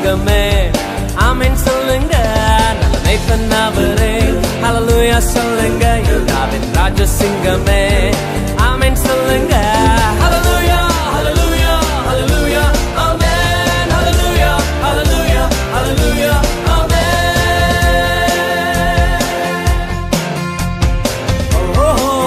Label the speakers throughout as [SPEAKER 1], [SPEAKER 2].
[SPEAKER 1] சிங்கமே ஆமென் சொல்லுங்க நல்ல மேய்ப்பன் அவரே ஹalleluya சொல்லுங்க யூதாவின் ராஜ சிங்கமே ஆமென் சொல்லுங்க ஹalleluya ஹalleluya ஹalleluya ஆமென் ஹalleluya ஹalleluya ஹalleluya ஆமென் ஓ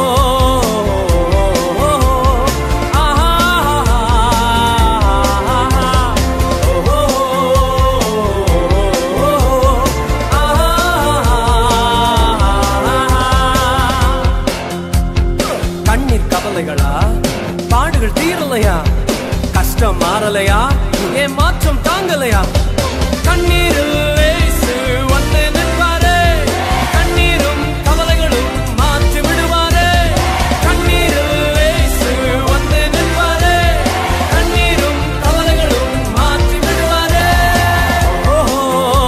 [SPEAKER 1] கண்ணீர் கவலைகளா பாடுகள் தீரலையா கஷ்டம் மாறலையா ஏன் மாற்றம் தாங்கலையா கண்ணீரில் இயேசு வந்து நிற்பாரே கண்ணீரும் கவலைகளும் மாற்றி விடுவாரே கண்ணீரில் இயேசு வந்து நிற்பாரே கண்ணீரும் கவலைகளும் மாற்றி விடுவாரே ஓஹோ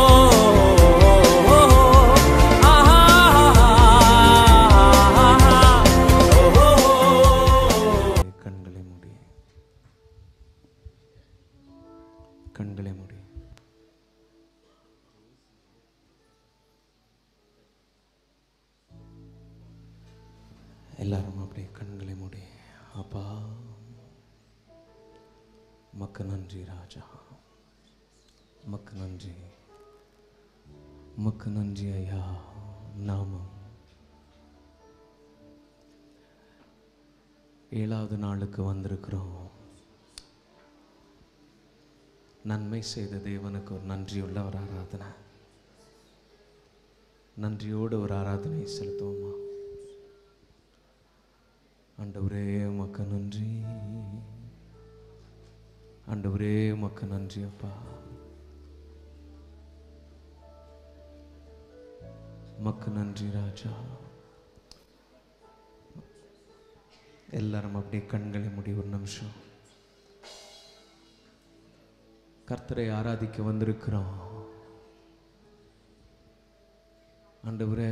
[SPEAKER 2] கண்களை மூடி கண்களை மூடி எல்லாரும் அப்படியே கண்களை மூடி அப்பா மக்கு நன்றி ராஜா மக்கு நன்றி மக்கு நன்றி ஐயா நாமம் ஏழாவது நாளுக்கு வந்திருக்கிறோம் நன்மை செய்த தேவனுக்கு ஒரு நன்றியுள்ள ஒரு ஆராதனை நன்றியோடு ஒரு ஆராதனை செலுத்துவோமா ஆண்டவரே உமக்கு நன்றி ஆண்டவரே உமக்கு நன்றி அப்பா உமக்கு நன்றி ராஜா எல்லாரும் அப்படியே கண்களை மூடி ஒரு நிமிஷம் கர்த்தரை ஆராதிக்க வந்திருக்கிறோம் ஆண்டவரே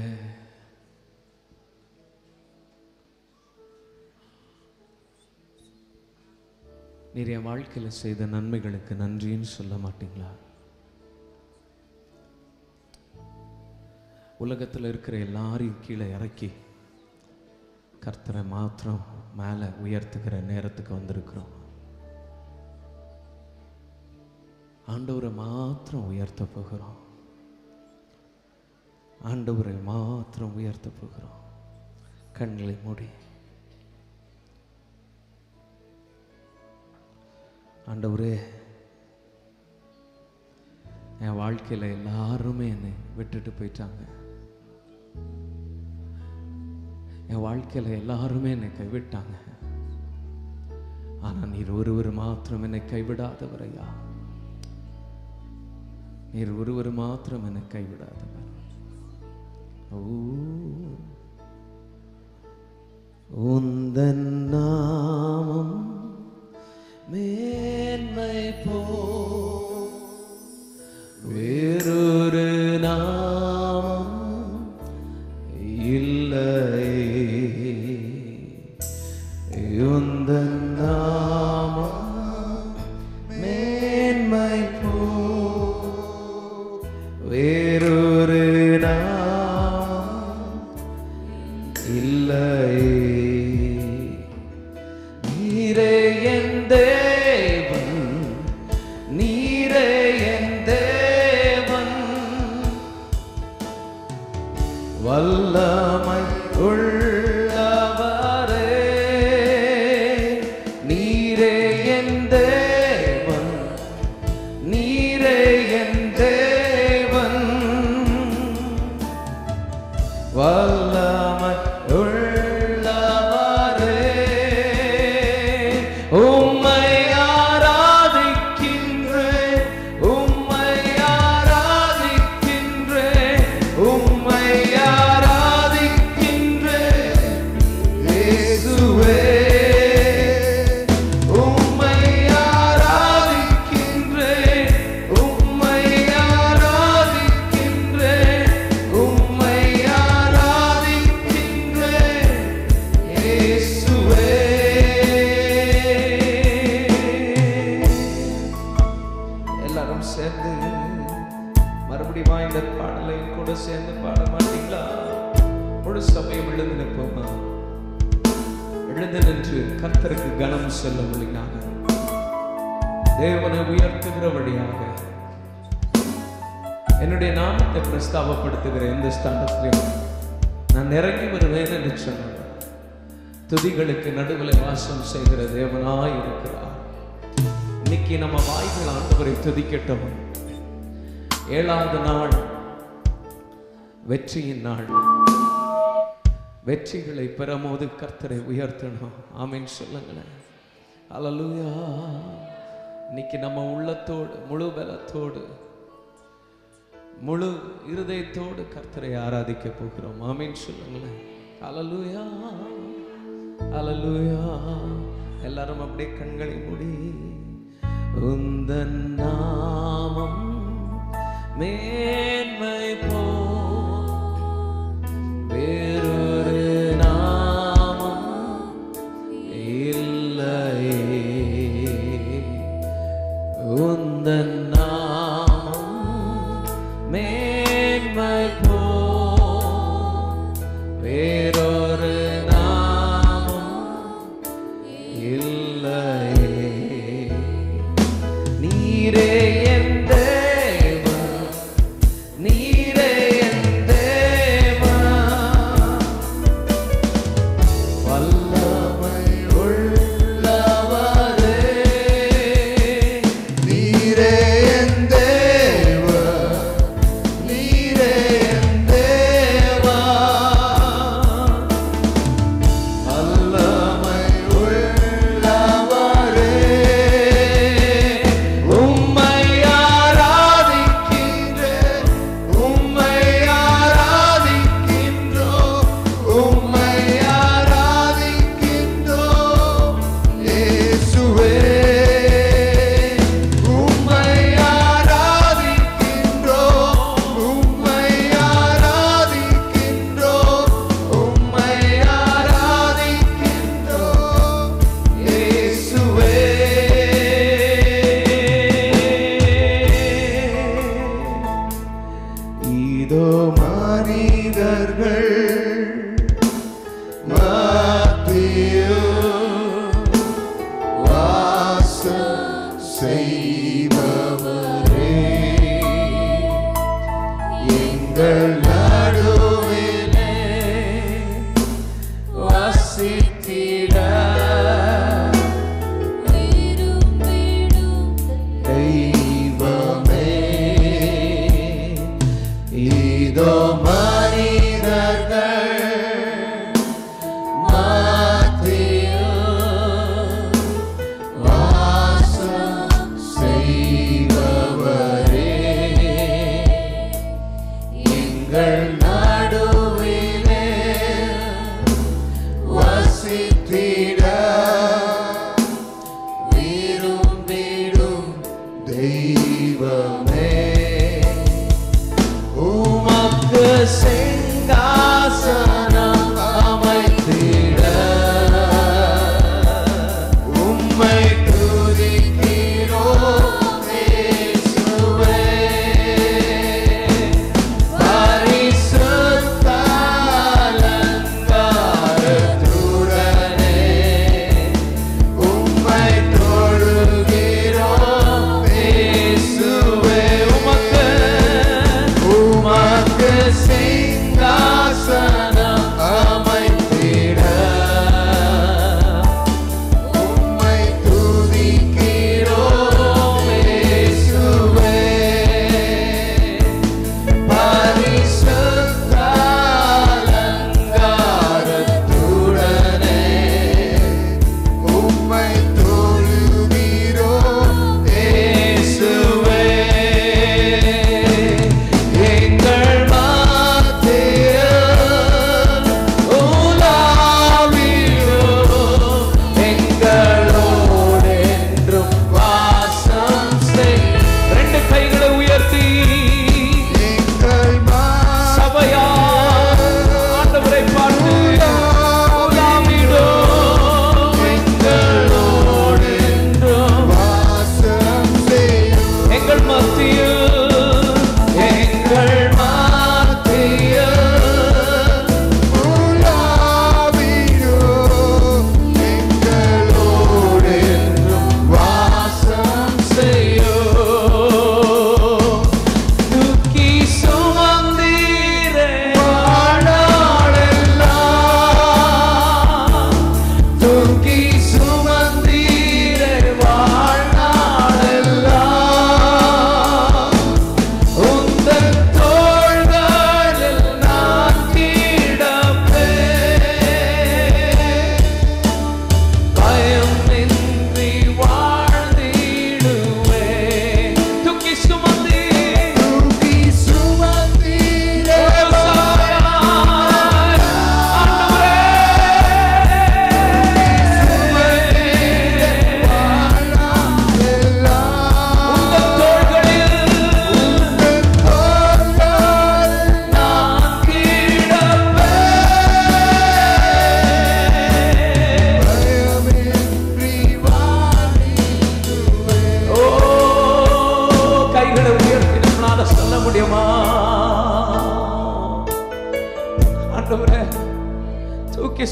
[SPEAKER 2] நீர் என் வாழ்க்கையில் செய்த நன்மைகளுக்கு நன்றின்னு சொல்ல மாட்டீங்களா உலகத்தில் இருக்கிற எல்லாரையும் கீழே இறக்கி கர்த்தரை மாத்திரம் மேலே உயர்த்துகிற நேரத்துக்கு வந்திருக்கிறோம் ஆண்டவரை மாத்திரம் உயர்த்த போகிறோம் ஆண்டவரை மாத்திரம் உயர்த்த போகிறோம் கண்களை மூடி ஆண்டவரே என் வாழ்க்கையில் எல்லாருமே என்னை விட்டுட்டு போயிட்டாங்க என் வாழ்க்கையில் எல்லாருமே என்னை கைவிட்டாங்க ஆனால் நீர் ஒருவர் மாத்திரம் என்னை கைவிடாதவரையா நீர் ஒருவர் மாத்திரம் என்னை கைவிடாதவர் ஓ உந்தன் நாமம் மேன்மை போ வேறொரு நாமம் இல்லை உந்தன் நாமம் மேன்மை போ வேறொரு நாமம் இல்லை நின்று கர்த்தருக்கு கனம் செல்லும்படியாக தேவனை உயர்த்துகிறபடியாக என்னுடைய நாமத்தை பிரஸ்தாபப்படுத்துகிற எந்த ஸ்தானத்திலையும் நான் இறங்கி வருவேன் என்று சொன்னார் துதிகளுக்கு நடுவில் வாசம் செய்கிற தேவனாய் இருக்கிறார் இன்னைக்கு நம்ம வாய்கள் ஆண்டவரை துதிக்கட்டும் ஏழாவது நாள் வெற்றியின் நாள் வெற்றிகளை பெறும்போது கர்த்தரை உயர்த்தணும் ஆமீன் சொல்லுங்களேன் அல்லேலூயா இன்னைக்கு நம்ம உள்ளத்தோடு முழு பலத்தோடு முழு இருதயத்தோடு கர்த்தரை ஆராதிக்க போகிறோம் ஆமீன் சொல்லுங்களேன் அல்லேலூயா அல்லேலூயா எல்லாரும் அப்படியே கண்களை மூடி உந்தன் நாமம் மேன்மை போ வேறொரு நாமம் இல்லையே உந்தன் நாமம் மேன்மை போ வேறொரு நாமம் இல்லையே நீரே என் தேவன் நீரே என் தேவன் வல்லமை உள்ளவரே
[SPEAKER 3] நீரே என் தேவ நீரே என் தேவா வல்லமை உள்ளவரே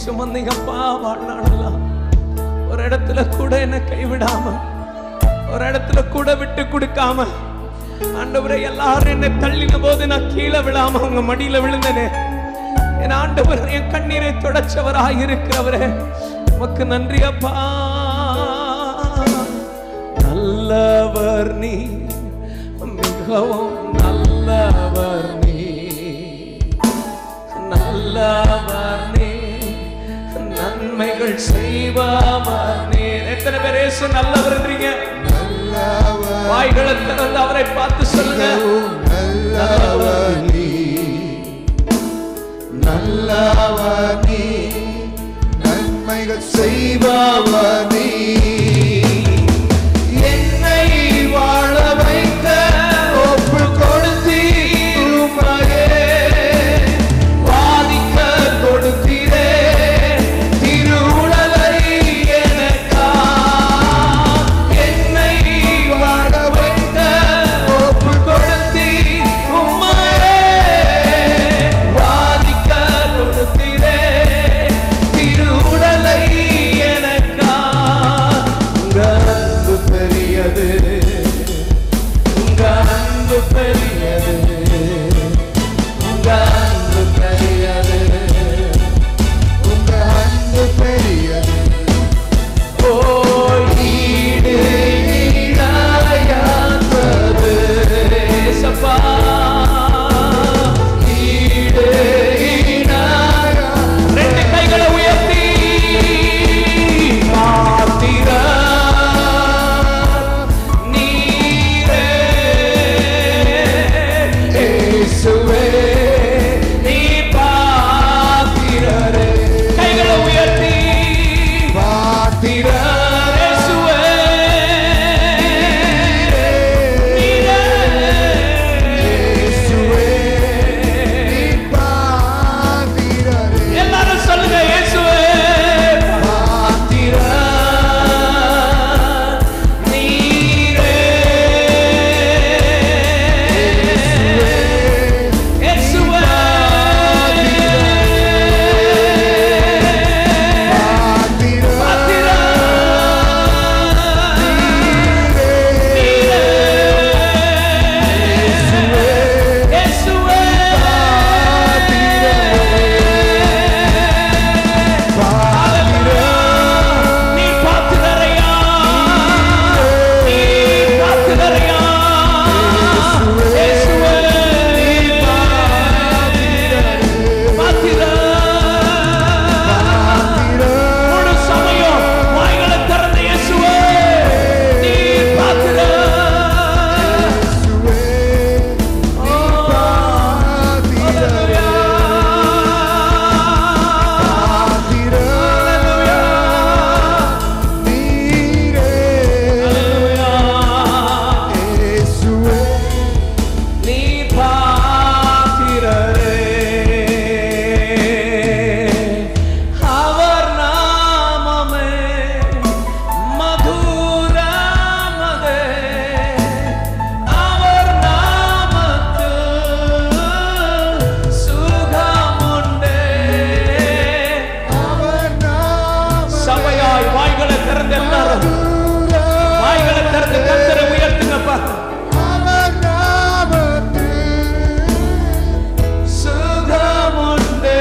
[SPEAKER 2] சுமந்தீங்கப்பா வாழ்நாளெல்லாம் ஒரு இடத்துல கூட என்ன கைவிடாம ஒரு இடத்துல கூட விட்டு கொடுக்காம ஆண்டவரே எல்லாரும் என்னை தள்ளின போது நான் கீழே விழாம உங்க மடியில விழுந்தனே என் ஆண்டவர் என் கண்ணீரை தொடச்சவராய் இருக்கிறவரே உமக்கு நன்றி அப்பா நல்லவர் நீ மிகவும் நல்லவர் நீ நல்லவர் நீ நன்மைகள் செய்பவர் நீ எத்தனை பேர் இயேசு நல்லவர்ன்றீங்க
[SPEAKER 3] நல்லவர்
[SPEAKER 2] வாய்களை திறந்து அவரை பார்த்து சொல்லுங்க
[SPEAKER 3] நல்லவர் நீ நல்லவர் நீ நன்மைகள் செய்பவர் நீ என்னை வாழ வைக்க ஒப்பு கொடுத்தீர் உம்மையே. வாதிக்க கொடுத்தீரே திருவுடலை எனக்கா என்னை வாழ வைக்க ஒப்பு கொடுத்தீர் உம்மையே. வாதிக்க கொடுத்தீரே திருவுடலை எனக்கா உங்க அன்பு பெரியது உங்க அன்பு பெரியது உங்க அன்பு பெரியது உங்க அன்பு பெரியது ஓ ஈடு இணையாதது ஏசப்பா ஈடு இணையா ரெண்டு கைகளை உயர்த்தி மாத்திர நீரே இயேசுவே நீ பாத்திரரே கைகளை உயர்த்தி பாத்திர இயேசுவே நீரே இயேசுவே நீ பாத்திரரே எல்லாரும் சொல்லுங்க இயேசுவே பாத்திர நீரே இயேசுவே பாத்திர நீரே இயேசுவே நீ பாத்துதரையா நீ பாத்துதரையா இயேசுவே பாத்திர முழு சமயம் வாய்களை திறந்த இயேசுவே நீ பாத்திர நீ பாத்திரரே அவர் நாமமே மதுராமதே அவர் நாமத்தில் சுகமுண்டே சபையாய் வாய்களை திறந்து எல்லாரும் வாய்களை திறந்து கத்தரை உயர்த்துங்கப்பா சுகமுண்டே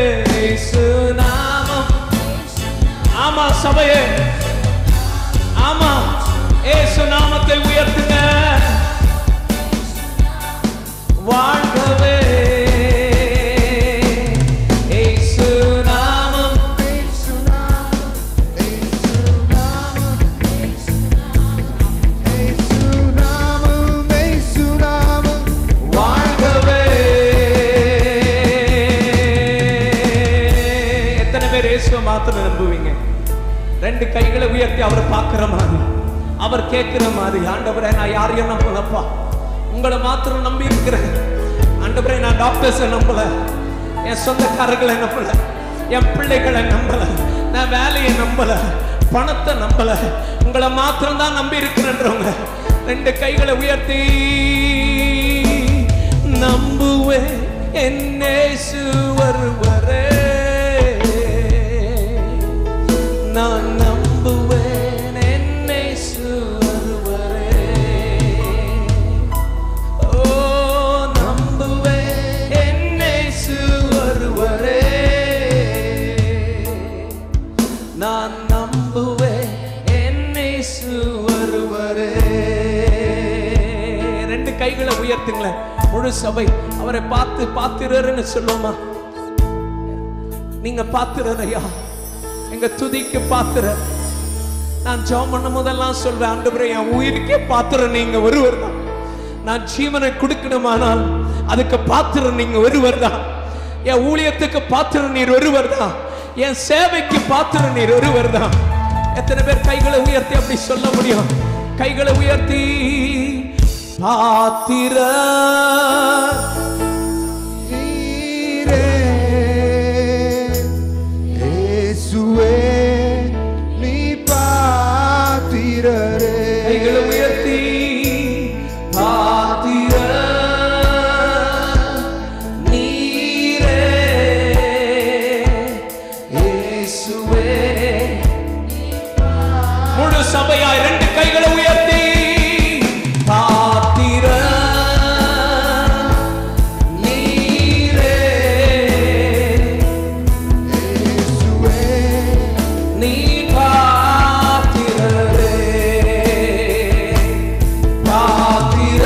[SPEAKER 3] சுநாமம் ஆமா சபையே ஆமா ஏசு நாமத்தை உயர்த்துங்க வாழ்கவே ஏசு நாமம் வாழ்கவே எத்தனை பேர் இயேசுவை மாத்திரம் நம்புவீங்க ரெண்டு கைகளை உயர்த்தி அவர் பார்க்கிற மாதிரி அவர் கேட்கிற மாதிரி ஆண்டவரே நான் யாரையும் நம்பலப்பா உங்களை மாத்திரம் நம்பி இருக்கிறேன் ஆண்டவரே நான் டாக்டர்ஸை நம்பல என் சொந்தக்காரர்களை நம்பல என் பிள்ளைகளை நம்பல நான் வேலையை நம்பல பணத்தை நம்பல உங்களை மாத்திரம் தான் நம்பி இருக்கிறேன்றவங்க ரெண்டு கைகளை உயர்த்தி நம்புவே என்னேசு வருவரே
[SPEAKER 2] நம்புவேன் என்னை ஒருவரே ஓ நம்புவேன் என்னை ஒருவரே நான் நம்புவேன் என்னை ஒருவரே ரெண்டு கைகளை உயர்த்துங்களேன் முழு சபை அவரை பார்த்து பார்த்திரன்னு சொல்லுவோமா நீங்க பாத்திரரையா எங்க துதிக்கு பாத்திர நான் ஜெபம் பண்ணும் போதெல்லாம் சொல்வேன் ஆண்டவரே என் உயிருக்கே பாத்திரம் நீங்க ஒருவர் தான் நான் ஜீவனை கொடுக்கணுமானால் அதுக்கு பாத்திரம் நீங்க ஒருவர் தான் என் ஊழியத்துக்கு பாத்திரம் நீர் ஒருவர் தான் என் சேவைக்கு பாத்திரம் நீர் ஒருவர் தான் எத்தனை பேர் கைகளை உயர்த்தி அப்படி சொல்ல முடியும் கைகளை உயர்த்தி பாத்திர
[SPEAKER 4] நீரே இயேசுவே நீ பாத்திரரே
[SPEAKER 2] கைகளை உயர்த்தி பாத்திர நீரே இயேசுவே முழு சபையாய் ரெண்டு கைகளை உயர்த்தி பாத்திர நீரே
[SPEAKER 4] இயேசுவே
[SPEAKER 2] நீ பாத்திரரே பாத்திர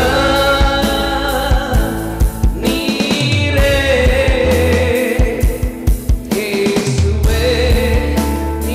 [SPEAKER 2] நீரே இயேசுவே நீ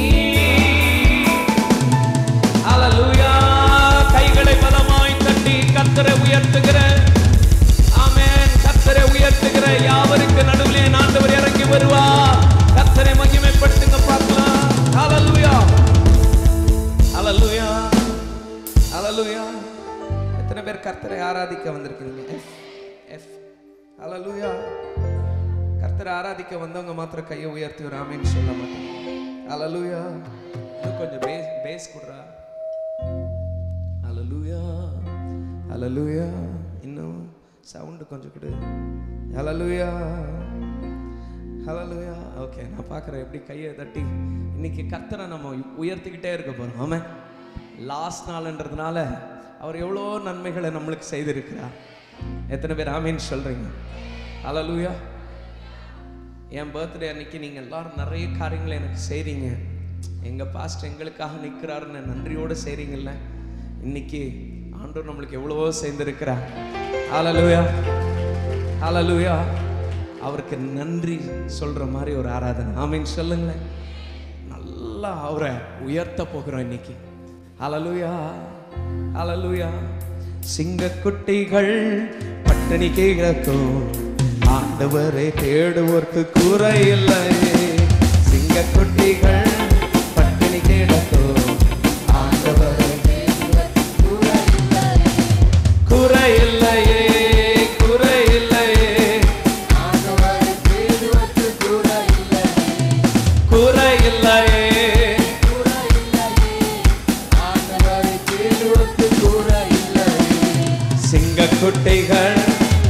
[SPEAKER 2] ஹalleluya கைகளை பலமாய் தட்டி கர்த்தரை உயர்த்துகிற ஆமென் கர்த்தரை உயர்த்துகிற யாவருக்கு நடுவிலே ஆண்டவர் இறங்கி வருவார் கர்த்தரை மகிமைப்படுத்துங்க பார்க்கலாம் ஹalleluya ஹalleluya ஹalleluya எத்தனை பேர் கர்த்தரை ஆராதிக்க வந்திருக்கீங்க எஃப் எஃப் ஹalleluya கர்த்தரை ஆராதிக்க வந்தவங்க மாத்திரம் கையை உயர்த்தி ஒரு ஆமென் சொல்ல மாட்டேங்க ஹalleluya இன்னும் கொஞ்சம் பேஸ் பேஸ் குடுறா ஹalleluya ஹalleluya இன்னும் சவுண்ட் கொஞ்சம் கொடு ஹalleluya ஹalleluya ஓகே நான் பார்க்குறேன் எப்படி கையை தட்டி இன்னைக்கு கர்த்தரை நம்ம உயர்த்திக்கிட்டே இருக்க போறோம் ஆமாம் லாஸ்ட் நாள்ன்றதுனால அவர் எவ்வளோ நன்மைகளை நம்மளுக்கு செய்திருக்கிறார் எத்தனை பேர் ஆமீன் சொல்றீங்க ஹalleluya என் பர்த்டே அன்னைக்கு நீங்கள் எல்லாரும் நிறைய காரியங்களை எனக்கு செய்கிறீங்க எங்கள் பாஸ்ட் எங்களுக்காக நிற்கிறாருன்னு நன்றியோடு செய்கிறீங்கல்ல இன்னைக்கு ஆண்டவர் நம்மளுக்கு எவ்வளவோ செய்திருக்கிறார் ஹalleluya ஹalleluya அவருக்கு நன்றி சொல்கிற மாதிரி ஒரு ஆராதனை ஆமீன் சொல்லுங்களேன் நல்லா அவரை உயர்த்த போகிறோம் இன்னைக்கு ஹalleluya ஹalleluya சிங்கக்குட்டிகள் பட்டினி கிடக்கும் ஆண்டவரை தேடுவோர்க்கு குறை இல்லை சிங்கக்குட்டிகள் பட்டினி கிடக்கும் ஆண்டவரை குறை இல்லையே குறை இல்லையே குறை இல்லையே சிங்கக்குட்டிகள்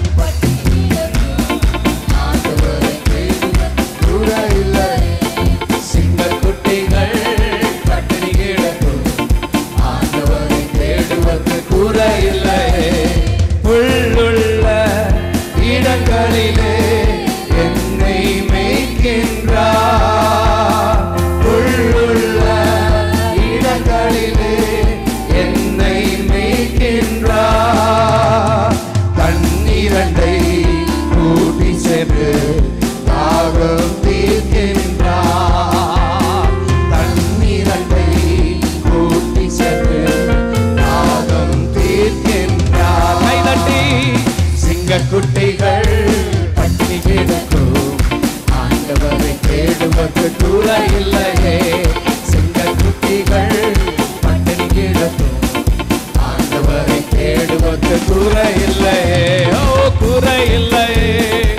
[SPEAKER 2] சிங்கக்குட்டிகள் பட்டினி கிடக்கும் ஆண்டவரை தேடுவது குறை இல்லையே புல்லுள்ள இடங்களிலே என்னை மேய்க்கின்றார் புல்லுள்ள இடங்களிலே என்னை மேய்க்கின்றார் தண்ணீரண்டை கூட்டி சென்று தாகம் தீர்க்கின்றார் தண்ணீரண்டை கூட்டி சென்று தாகம் தீர்க்கின்றார் கைதட்டி சிங்கக்குட்டிகள் பட்டினி கிடக்கும் ஆண்டவரை தேடுவது கூட இல்லையே சிங்கக்குட்டிகள் பட்டினி கிடக்கும் ஆண்டவரை தேடுவது குறை இல்லையே ஓ குறை இல்லையே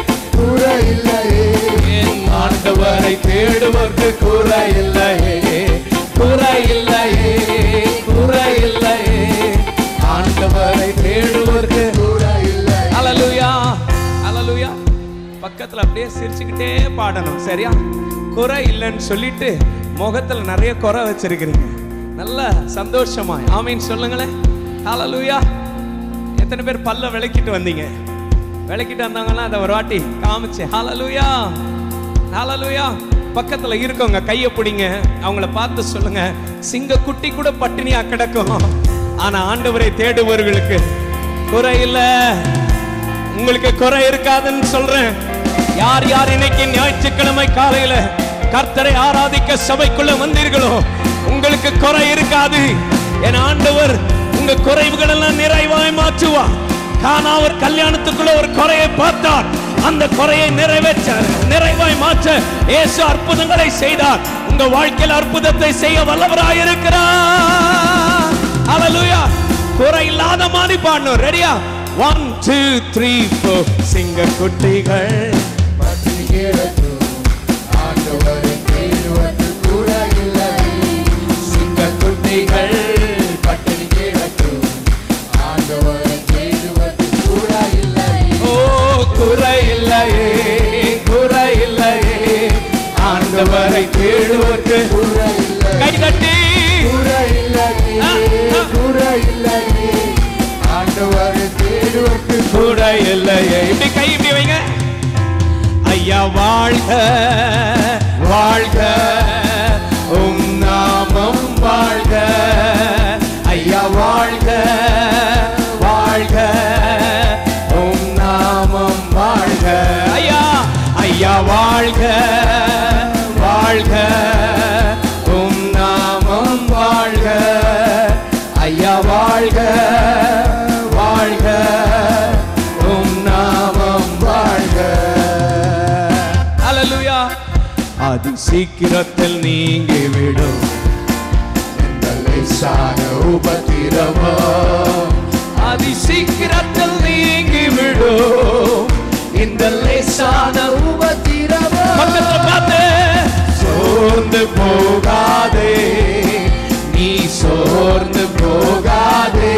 [SPEAKER 2] என் ஆண்டவரை தேடுவதற்கு குறை இல்லையே குறை இல்லையே குறை இல்லையே ஆண்டவரை தேடுவதற்கு அலலுயா அலலுயா பக்கத்துல அப்படியே சிரிச்சுக்கிட்டே பாடணும் சரியா குறை இல்லைன்னு சொல்லிட்டு முகத்துல நிறைய குறை வச்சிருக்கிறீங்க நல்ல சந்தோஷமாய் ஆமீன் சொல்லுங்களேன் ஹalleluya எத்தனை பேர் பல்ல விளக்கிட்டு வந்தீங்க விளக்கிட்டு வந்தாங்கன்னா அதை ஒரு வாட்டி காமிச்சு ஹalleluya ஹalleluya பக்கத்துல இருக்கவங்க கையை பிடிங்க அவங்கள பார்த்து சொல்லுங்க சிங்க குட்டி கூட பட்டினியா கிடக்கும் ஆனா ஆண்டவரை தேடுபவர்களுக்கு குறை இல்ல உங்களுக்கு குறை இருக்காதுன்னு சொல்றேன் யார் யார் இன்னைக்கு ஞாயிற்றுக்கிழமை காலையில கர்த்தரை ஆராதிக்க சபைக்குள்ள வந்தீர்களோ உங்களுக்கு குறை இருக்காது என் ஆண்டவர் உங்க குறைவுகள் எல்லாம் நிறைவாய் மாற்றுவார் காணாவர் கல்யாணத்துக்குள்ள ஒரு குறையை பார்த்தார் அந்த குறையை நிறைவேற்ற நிறைவாய் மாற்ற இயேசு அற்புதங்களை செய்தார் உங்க வாழ்க்கையில் அற்புதத்தை செய்ய வல்லவராய் இருக்கிறார் ஹalleluya குறை இல்லாத மாதிரி பாடணும் ரெடியா ஒன் டூ த்ரீ ஃபோர் சிங்க குட்டிகள்
[SPEAKER 4] பற்றி கிடக்கும் ஆண்டவரை தேடுவது கூட இல்லை
[SPEAKER 2] சிங்க குட்டிகள்
[SPEAKER 4] பட்டினி கிடக்கும் ஆண்டவரை தேடுவது கூட இல்லை
[SPEAKER 2] ஓ குறை இல்லையே குறை இல்லையே ஆண்டவரை தேடுவதற்கு
[SPEAKER 4] கூட இல்லை
[SPEAKER 2] கைதட்டி
[SPEAKER 4] கூட இல்லையே
[SPEAKER 2] ஆ, ஆ.
[SPEAKER 4] கூட இல்லையே ஆண்டவரை தேடுவது
[SPEAKER 2] கூட இல்லையே இப்படி கை இப்படி வைங்க ஐயா வாழ்க வாழ்க உம் நாமம் வாழ்க ஐயா வாழ்க வாழ்க உம் நாமம் வாழ்க ஐயா ஐயா வாழ்க வாழ்க உம் நாமம் வாழ்க ஐயா வாழ்க வாழ்க உம் நாமம் வாழ்க அல்லேலூயா அதி சீக்கிரத்தில் நீங்கி விடும்
[SPEAKER 4] இந்த லேசான உபத்திரவோ
[SPEAKER 2] அதி சீக்கிரத்தில் நீங்கி விடும் இந்த லேசான
[SPEAKER 4] உபத்திரவோ
[SPEAKER 2] பக்கத்துல பார்த்து சோர்ந்து போகாதே நீ சோர்ந்து போகாதே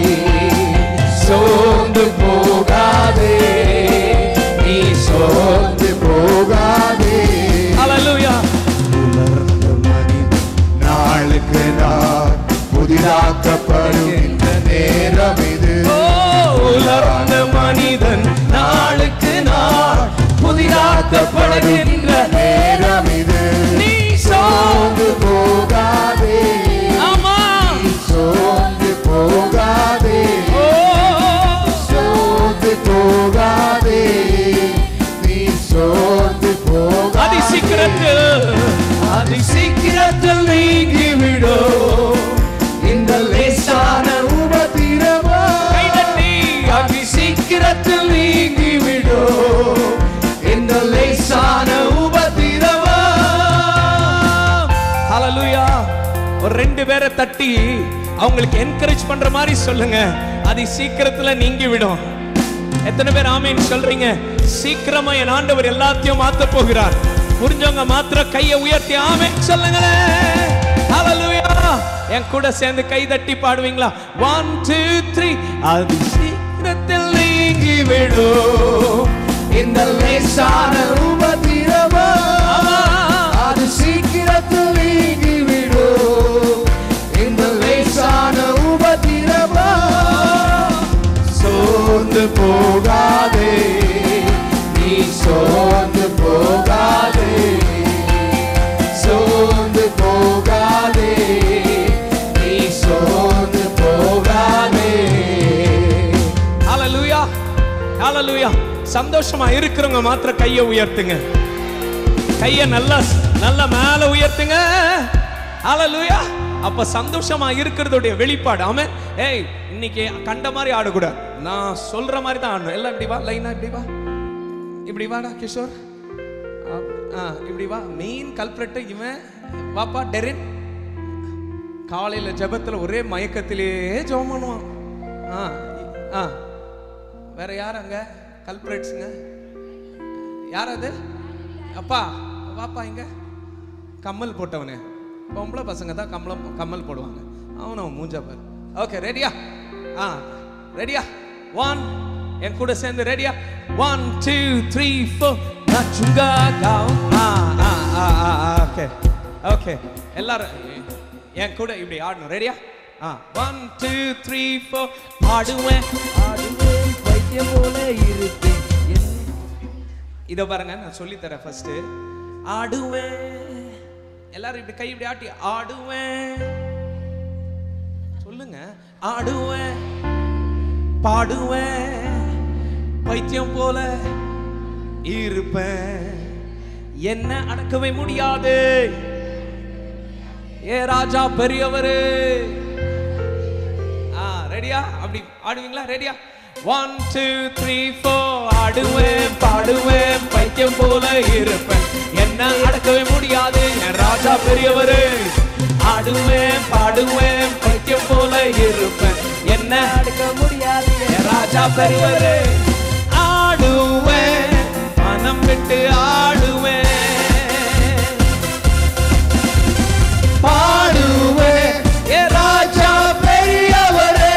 [SPEAKER 2] சோர்ந்து போகாதே நீ சோர்ந்து
[SPEAKER 4] போகாதே
[SPEAKER 2] ஹalleluya
[SPEAKER 4] உலர்ந்த மனிதன் நாளுக்கு நாள் புதிதாக்கப்படுகின்ற நேரம் இது
[SPEAKER 2] ஓ உலர்ந்த மனிதன் நாளுக்கு நாள் புதிதாக்கப்படுகின்ற
[SPEAKER 4] நேரம் இது
[SPEAKER 2] நீ சோர்ந்து
[SPEAKER 4] சோர்ந்து போகாதே
[SPEAKER 2] ஆமா
[SPEAKER 4] சோர்ந்து போகாதே
[SPEAKER 2] ஓ
[SPEAKER 4] சோர்ந்து போகாதே நீ சோர்ந்து போகாதே
[SPEAKER 2] அதி சீக்கிரத்தில் அதி சீக்கிரத்தில் நீங்கி விடும் இந்த லேசான
[SPEAKER 4] உபத்திரவோ
[SPEAKER 2] கைதட்டி அதி சீக்கிரத்தில் நீங்கி விடும் இந்த லேசான உபதிரவா ஹalleluya ஒரு ரெண்டு பேரை தட்டி அவங்களுக்கு என்கரேஜ் பண்ற மாதிரி சொல்லுங்க அது சீக்கிரத்துல நீங்கி விடும் எத்தனை பேர் ஆமீன் சொல்றீங்க சீக்கிரமா என் ஆண்டவர் எல்லாத்தையும் மாத்த போகிறார் புரிஞ்சவங்க மாத்திர கையை உயர்த்தி ஆமீன் சொல்லுங்களேன் ஹalleluya என் கூட சேர்ந்து கை தட்டி பாடுவீங்களா ஒன் டூ த்ரீ அது சீக்கிரத்தில் நீங்கி விடும் இந்த லேசான
[SPEAKER 4] உபத்திரவோ அது சீக்கிரத்தில் நீங்கிவிடும் இந்த லேசான உபத்திரவோ சோர்ந்து போகாதே நீ சோர்ந்து போகாதே சோர்ந்து போகாதே நீ சோர்ந்து போகாதே
[SPEAKER 2] ஹalleluya ஹalleluya சந்தோஷமா இருக்கிறவங்க மாத்திர கையை உயர்த்துங்க கையை நல்லா நல்லா மேல உயர்த்துங்க ஹalleluya அப்ப சந்தோஷமா இருக்கிறதுடைய வெளிப்பாடு ஆமென் ஏய் இன்னைக்கு கண்ட மாதிரி ஆடக்கூடாது நான் சொல்ற மாதிரி தான் ஆடணும் எல்லாம் இப்படி வா லைனா இப்படி வா இப்படி வாடா கிஷோர் அப்- ஆ இப்படி வா மெயின் கல்பிரட்டு இவன் வாப்பா டெரின் காலையில ஜெபத்துல ஒரே மயக்கத்திலே ஜெபம் பண்ணுவான் ஆ இ- ஆ வேற யார் அங்க கல்பிரேட்ஸுங்க யார் அது அப்பா வாப்பா இங்க கம்மல் போட்டவனே பொம்பளை பசங்க தான் கம்மலம் கம்மல் போடுவாங்க அவன் அவன் மூஞ்சா பாரு ஓகே ரெடியா ஆ ரெடியா ஒன் என் கூட சேர்ந்து ரெடியா ஒன் டூ த்ரீ ஃபோர் நச்சுங்கா கவுன் ஆ ஆ ஆ ஓகே ஓகே எல்லாரும்
[SPEAKER 3] என் கூட இப்படி ஆடணும் ரெடியா ஆ ஒன் டூ த்ரீ ஃபோர் ஆடுவேன்
[SPEAKER 4] ஆடுவேன் பைத்தியம் போல இருப்பேன் என்
[SPEAKER 3] இதை பாருங்க நான் சொல்லி தரேன் ஃபர்ஸ்ட் ஆடுவேன் எல்லாரும் இப்படி கை இப்படி ஆட்டி ஆடுவேன் சொல்லுங்க ஆடுவேன் பாடுவேன் பைத்தியம் போல இருப்பேன் என்ன அடக்கவே முடியாது ஏ ராஜா பெரியவரு ஆ ரெடியா அப்படி ஆடுவீங்களா ரெடியா ஒன் டூ த்ரீ ஃபோர் ஆடுவேன் பாடுவேன் பைத்தியம் போல இருப்பேன் என்ன அடக்கவே முடியாது என் ராஜா பெரியவரு ஆடுவேன் பாடுவேன் பைத்தியம் போல இருப்பேன் என்ன
[SPEAKER 4] அடக்க முடியாது
[SPEAKER 3] என் ராஜா பெரியவரு ஆடுவேன் மனம் விட்டு ஆடுவேன் பாடுவேன் ஏ ராஜா பெரியவரே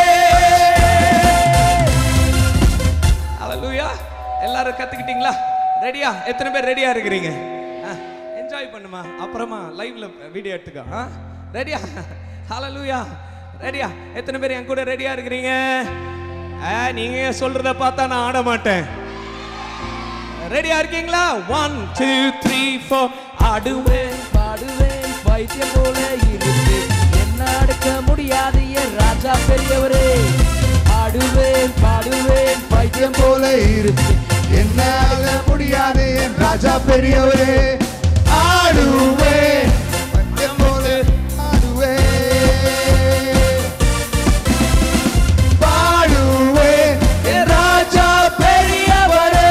[SPEAKER 3] ஹalleluya எல்லாரும் கத்துக்கிட்டீங்களா ரெடியா எத்தனை பேர் ரெடியா இருக்கிறீங்க என்ஜாய் பண்ணுமா அப்புறமா லைவ்ல வீடியோ எடுத்துக்கோ ரெடியா ஹalleluya ரெடியா எத்தனை பேர் என் கூட ரெடியா இருக்கிறீங்க ஆ, நீங்க சொல்றத பார்த்தா நான் ஆட மாட்டேன் ரெடியா இருக்கீங்களா ஒன் டூ த்ரீ ஃபோர் ஆடுவேன்
[SPEAKER 4] பாடுவேன் பைத்தியம் போல இருப்பேன் என்ன அடக்க முடியாது என் ராஜா பெரியவரே ஆடுவேன் பாடுவேன் பைத்தியம் போல இருப்பேன்
[SPEAKER 5] என்ன ஆக முடியாது என் ராஜா பெரியவரே ஆடுவேன் பஞ்சம் போல ஆடுவேன் பாடுவேன் என் ராஜா பெரியவரே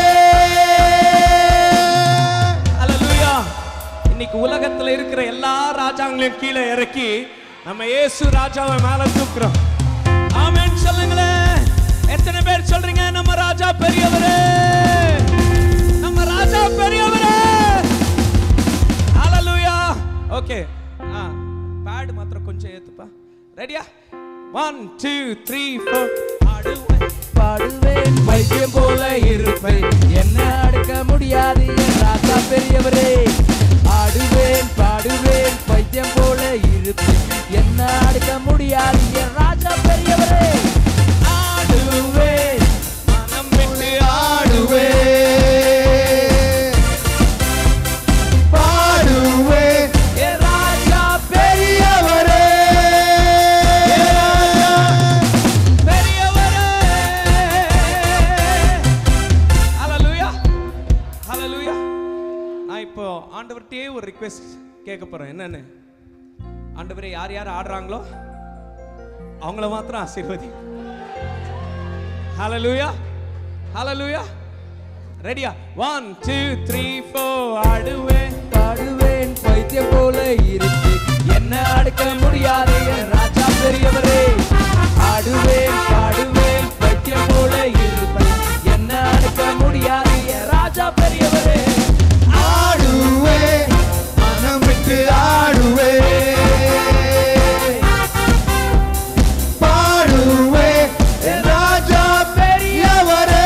[SPEAKER 3] ஹalleluya இன்னைக்கு உலகத்துல இருக்கிற எல்லா ராஜாங்களையும் கீழே இறக்கி நம்ம இயேசு ராஜாவை மேல தூக்குறோம் ஆமென் சொல்லுங்களேன் எத்தனை பேர் சொல்றீங்க நம்ம ராஜா பெரியவரே நம்ம ராஜா பெரியவரே ஹalleluya ஓகே ஆ பேட் மாத்திரம் கொஞ்சம் ஏத்துப்பா ரெடியா ஒன் டூ த்ரீ ஃபோர் ஆடுவேன்
[SPEAKER 4] பாடுவேன் பைத்தியம் போல இருப்பேன் என்ன அடக்க முடியாது என் ராஜா பெரியவரே ஆடுவேன் பாடுவேன் பைத்தியம் போல இருப்பேன் என்ன அடக்க முடியாது என் ராஜா பெரியவரே
[SPEAKER 3] ஆடுவேன் மனம் விட்டு
[SPEAKER 5] ஆடுவேன் பாடுவேன்
[SPEAKER 3] ஏ ராஜா
[SPEAKER 5] பெரியவரே
[SPEAKER 3] பெரியவரே ஹalleluya ஹalleluya நான் இப்போ ஆண்டவர்கிட்டயே ஒரு ரிக்வெஸ்ட் கேட்க போறேன் என்னன்னு ஆண்டவரே யார் யார் ஆடுறாங்களோ அவங்கள மாத்திரம் ஆசீர்வதி ஹalleluya ஹalleluya ரெடியா ஒன் டூ த்ரீ ஃபோர் ஆடுவேன்
[SPEAKER 4] பாடுவேன் பைத்தியம் போல இருப்பேன் என்ன அடக்க முடியாது என் ராஜா பெரியவரே ஆடுவேன் பாடுவேன் பைத்தியம் போல இருப்பேன் என்ன அடக்க முடியாது என் ராஜா பெரியவரே
[SPEAKER 5] ஆடுவேன் மனம் விட்டு ஆடுவேன் பாடுவேன் என் ராஜா பெரியவரே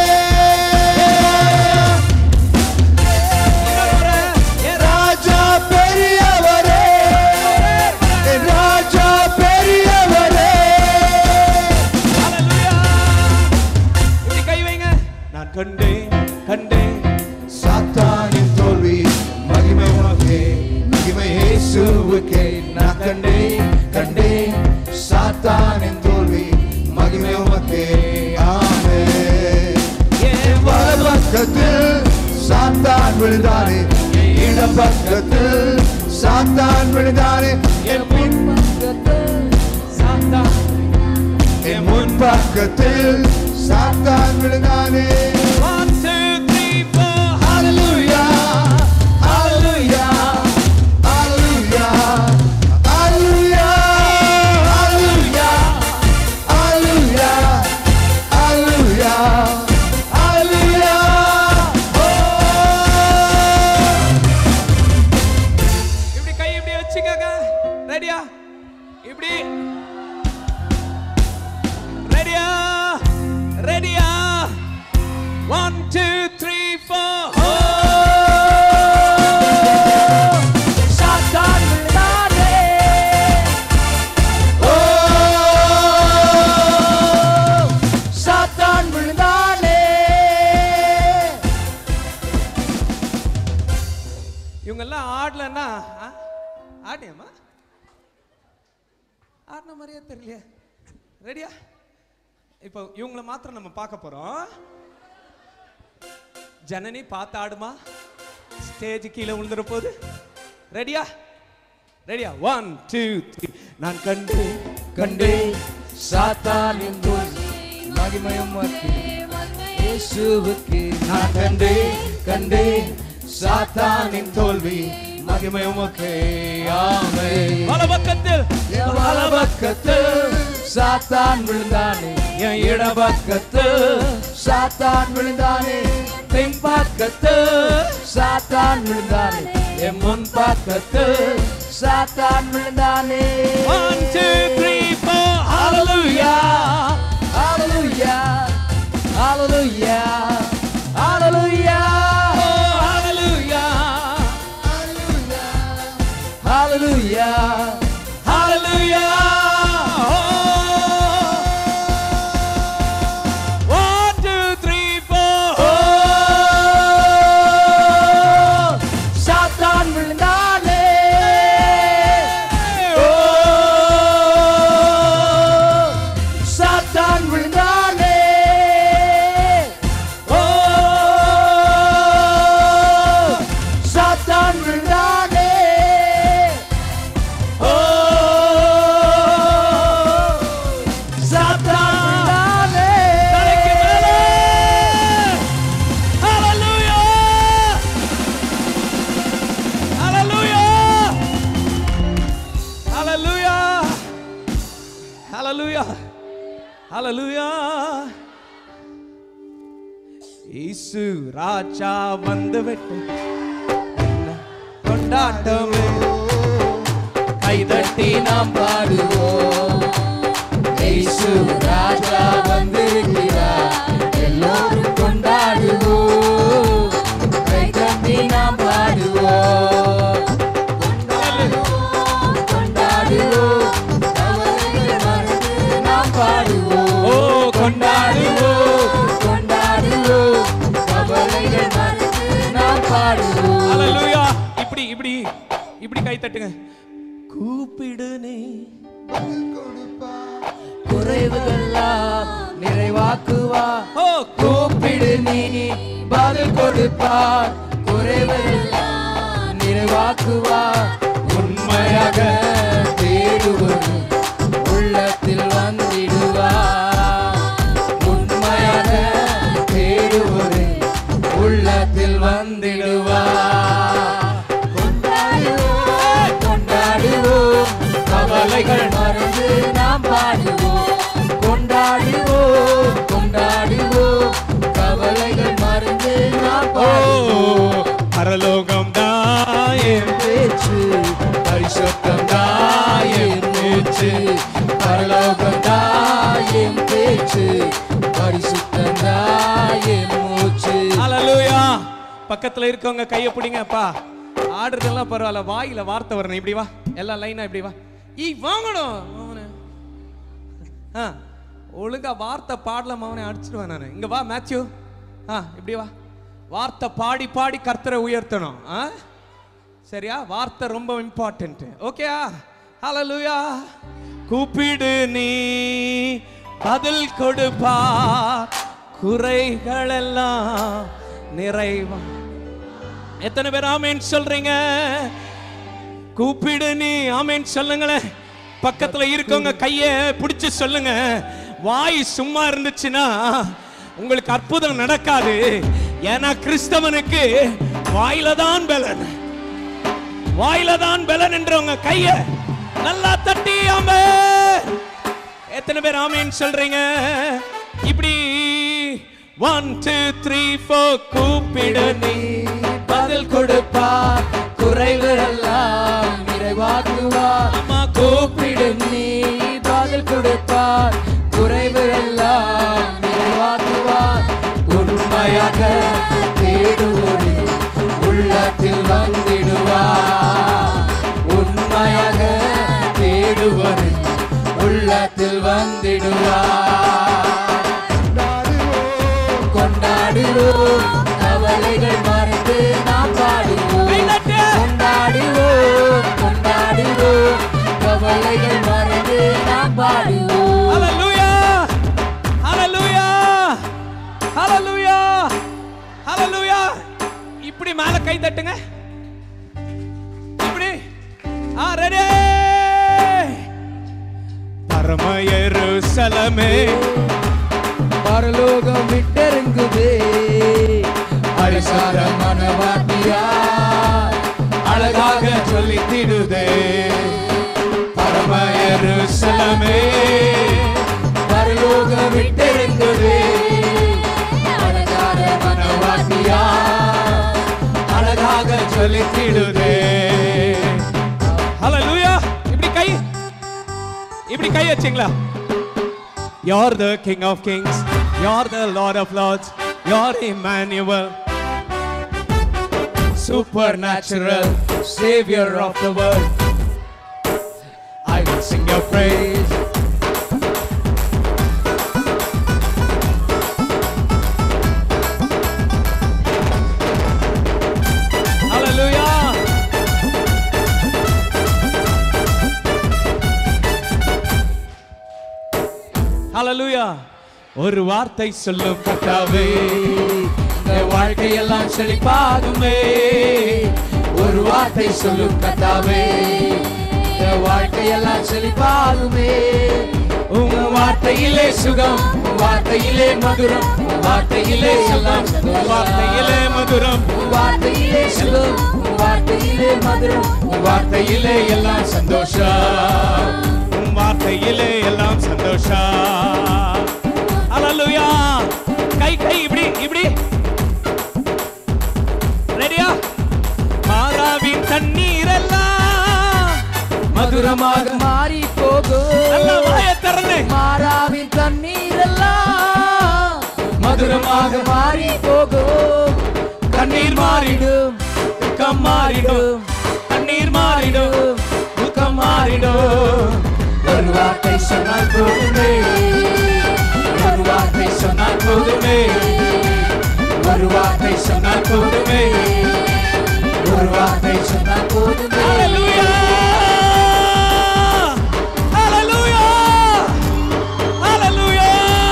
[SPEAKER 5] என் ராஜா பெரியவரே என் ராஜா பெரியவரே
[SPEAKER 3] ஹalleluya இப்படி கை வைங்க நான் கண்டேன் கண்டேன்
[SPEAKER 5] சாத்தானின் தோல்வி மகிமை உனக்கே மகிமை இயேசுவுக்கே நான் கண்டேன் கண்டேன் சாத்தானின் தோல்வி மகிமை உமக்கே ஆமென் என் வலப்பக்கத்தில் சாத்தான் விழுந்தானே என் இடப்பக்கத்தில் சாத்தான் விழுந்தானே என் பின்
[SPEAKER 3] சாத்தான்
[SPEAKER 5] என் முன் பக்கத்தில் சாத்தான் விழுந்தானே
[SPEAKER 3] One, two, three, four.
[SPEAKER 5] Hallelujah, hallelujah, hallelujah, hallelujah, hallelujah, hallelujah, hallelujah, hallelujah.
[SPEAKER 3] இப்படி கை இப்படி வச்சுக்கங்க ரெடியா இப்படி ரெடியா ரெடியா ஒன் டூ த்ரீ ஃபோர்
[SPEAKER 4] சாத்தான் விழுந்தானே
[SPEAKER 3] ஆடின மாதிரியே தெரியலையே ரெடியா இப்போ இவங்கள மாத்திரம் நம்ம பார்க்க போறோம் ஜனனி பார்த்து ஆடுமா ஸ்டேஜ் கீழே விழுந்துற போது ரெடியா ரெடியா ஒன் டூ த்ரீ நான் கண்டு
[SPEAKER 4] கண்டே சாத்தானின் தோல்வி மகிமையும் உமக்கு. இயேசுவுக்கு நான் கண்டே கண்டே சாத்தானின் தோல்வி மகிமை உமக்கு ஆமே
[SPEAKER 3] பல பக்கத்தில்
[SPEAKER 4] வலபக்கத்தில் சாத்தான் விழுந்தானே என் இடபக்கத்தில் சாத்தான் விழுந்தானே தென் பக்கத்தில் சாத்தான் விழுந்தானே என் முன் பக்கத்தில் சாத்தான் விழுந்தானே
[SPEAKER 3] one two three four
[SPEAKER 4] Hallelujah. Hallelujah. Hallelujah. Hallelujah. Hallelujah.
[SPEAKER 3] Hallelujah. One, two, three, four.
[SPEAKER 4] சாத்தான் விழுந்தானே ஓ சாத்தான் விழுந்தானே ஓ சாத்தான் விழுந்தானே ஓ சாத்தான் விழுந்தானே
[SPEAKER 3] தலைக்கு மேலே. Hallelujah. Hallelujah. Hallelujah. Hallelujah. Hallelujah. இயேசு ராஜா வந்து விட்டு என்ன கொண்டாட்டமே
[SPEAKER 4] கைதட்டி நாம் பாடுவோம் இயேசு ராஜா வந்திருக்கிறார் எல்லோரும் கொண்டாடுவோம் கைதட்டி நாம் பாடுவோம் கொண்டாடுவோம் கவலைகள் மறந்து நாம் பாடுவோம்
[SPEAKER 3] ஓ கொண்டாடுவோம்
[SPEAKER 4] கொண்டாடுவோம் கவலைகள் மறந்து நாம் பாடுவோம்
[SPEAKER 3] ஹalleluya இப்படி இப்படி இப்படி கை தட்டுங்க கூப்பிடு நீ
[SPEAKER 4] குறைவுகள்லாம் நிறைவாக்குவா
[SPEAKER 3] ஓ
[SPEAKER 4] கூப்பிடு நீ பதில் கொடுப்பார் குறைவுகள்லாம் நிறைவாக்குவா உண்மையாக தேடுவது உள்ளத்தில் வந்திடுவா உண்மையாக தேடுவது உள்ளத்தில் வந்திடுவா கொண்டாடுவோம் கொண்டாடுவோம் கவலைகள் மறந்து நாம் பாடுவோம் கொண்டாடுவோம் கொண்டாடுவோம் கவலைகள் மறந்து நாம் பாடுவோம்
[SPEAKER 3] பரலோகம் தான் என்
[SPEAKER 4] பேச்சு பரிசுத்தம் தாயம் பேச்சு பரலோகம் தாயம் பேச்சு பரிசுத்தம் தாயம் மூச்சு
[SPEAKER 3] ஹalleluya பக்கத்துல இருக்கவங்க கைய பிடிங்கப்பா ஆடுறதெல்லாம் பரவாயில்ல வாயில வார்த்தை வரணும் இப்படி வா எல்லாம் லைனா இப்படி வா ஈ வாங்கணும் அவனே ஆ ஒழுங்கா வார்த்தை பாடலாம் அவனை அடிச்சிடுவேன் நான் இங்க வா மேத்யூ ஆ இப்படி வா வார்த்தை பாடி பாடி கர்த்தரை உயர்த்தணும் ஆ சரியா வார்த்தை ரொம்ப இம்பார்ட்டன்ட் ஓகேயா ஹalleluya கூப்பிடு நீ பதில் கொடுப்பா குறைகள் எல்லாம் நிறைவா எத்தனை பேர் ஆமேன் சொல்றீங்க கூப்பிடு நீ ஆமேன் சொல்லுங்களேன் பக்கத்துல இருக்கவங்க கைய பிடிச்சு சொல்லுங்க வாய் சும்மா இருந்துச்சுன்னா உங்களுக்கு அற்புதம் நடக்காது ஏன்னா கிறிஸ்தவனுக்கு வாயில தான் பலன் வாயில தான் பலன் என்றவங்க கைய நல்லா தட்டி ஆமே எத்தனை பேர் ஆமேன்னு சொல்றீங்க இப்படி ஒன் டூ த்ரீ ஃபோர் கூப்பிடு நீ
[SPEAKER 4] பதில் கொடுப்பார் குறைகள் எல்லாம் நிறைவாக்குவார்
[SPEAKER 3] ஆமா,
[SPEAKER 4] கூப்பிடு நீ பதில் கொடுப்பார் குறைகள் எல்லாம் நிறைவாக்குவார் உண்மையாக தேடுவோடு உள்ளத்தில் வந்திடுவார் உண்மையாக தேடுவது உள்ளத்தில் வந்திடுவார் கொண்டாடுவோம் கவலைகள் மறந்து நாம் பாடுவோம்
[SPEAKER 3] கை தட்டு.
[SPEAKER 4] கொண்டாடுவோம் கொண்டாடுவோம் கவலைகள் மறந்து நான் பாடுவோம்
[SPEAKER 3] ஹalleluya ஹalleluya ஹalleluya ஹalleluya இப்படி மேல கை தட்டுங்க இப்படி ஆ ரெடி பரம எருசலமே
[SPEAKER 4] பரலோகம் விட்டெருங்குதே அரிசார மனவாட்டியா
[SPEAKER 3] அழகாக சொல்லித்திடுதே பரம எருசலமே
[SPEAKER 4] பரலோகம் விட்டெருங்குதே அழகார மனவாட்டியா
[SPEAKER 3] அழகாக சொல்லித்திடுதே ஹalleluya இப்படி கை இப்படி கை வச்சிங்களா You're the King of Kings. You're the Lord of Lords. You're Emmanuel. Supernatural Savior of the world. I will sing your praise. Hallelujah. ஹalleluya ஒரு வார்த்தை சொல்லும் கர்த்தாவே
[SPEAKER 4] இந்த வாழ்க்கையெல்லாம் செழிப்பாகுமே ஒரு வார்த்தை சொல்லும் கத்தாவே இந்த வாழ்க்கையெல்லாம் செழிப்பாகுமே உங்க வார்த்தையிலே சுகம் உன் வார்த்தையிலே மதுரம் உன் வார்த்தையிலே எல்லாம்
[SPEAKER 3] உன் வார்த்தையிலே மதுரம்
[SPEAKER 4] உன் வார்த்தையிலே சுகம் உன் வார்த்தையிலே மதுரம் உன் வார்த்தையிலே எல்லாம் சந்தோஷம்
[SPEAKER 3] உன் வார்த்தையிலே எல்லாம் சந்தோஷம் ஹalleluya கை கை இப்படி இப்படி ரெடியா மாறாவின் தண்ணீர் எல்லாம்
[SPEAKER 4] மதுரமாக மாறி
[SPEAKER 3] நல்ல
[SPEAKER 4] போகும்
[SPEAKER 3] வாயை திறந்து
[SPEAKER 4] மாறாவின் தண்ணீர் எல்லாம் மதுரமாக மாறி போகும்
[SPEAKER 3] கண்ணீர் மாறிடும் துக்கம் மாறிடும் கண்ணீர் மாறிடும் துக்கம் மாறிடும்
[SPEAKER 4] ஒரு வார்த்தை சொன்னால் போதுமே ஒரு வார்த்தை சொன்னால் போதுமே ஒரு வார்த்தை சொன்னால் போதுமே ஒரு வார்த்தை சொன்னால் போதுமே
[SPEAKER 3] Hallelujah! Hallelujah! Hallelujah!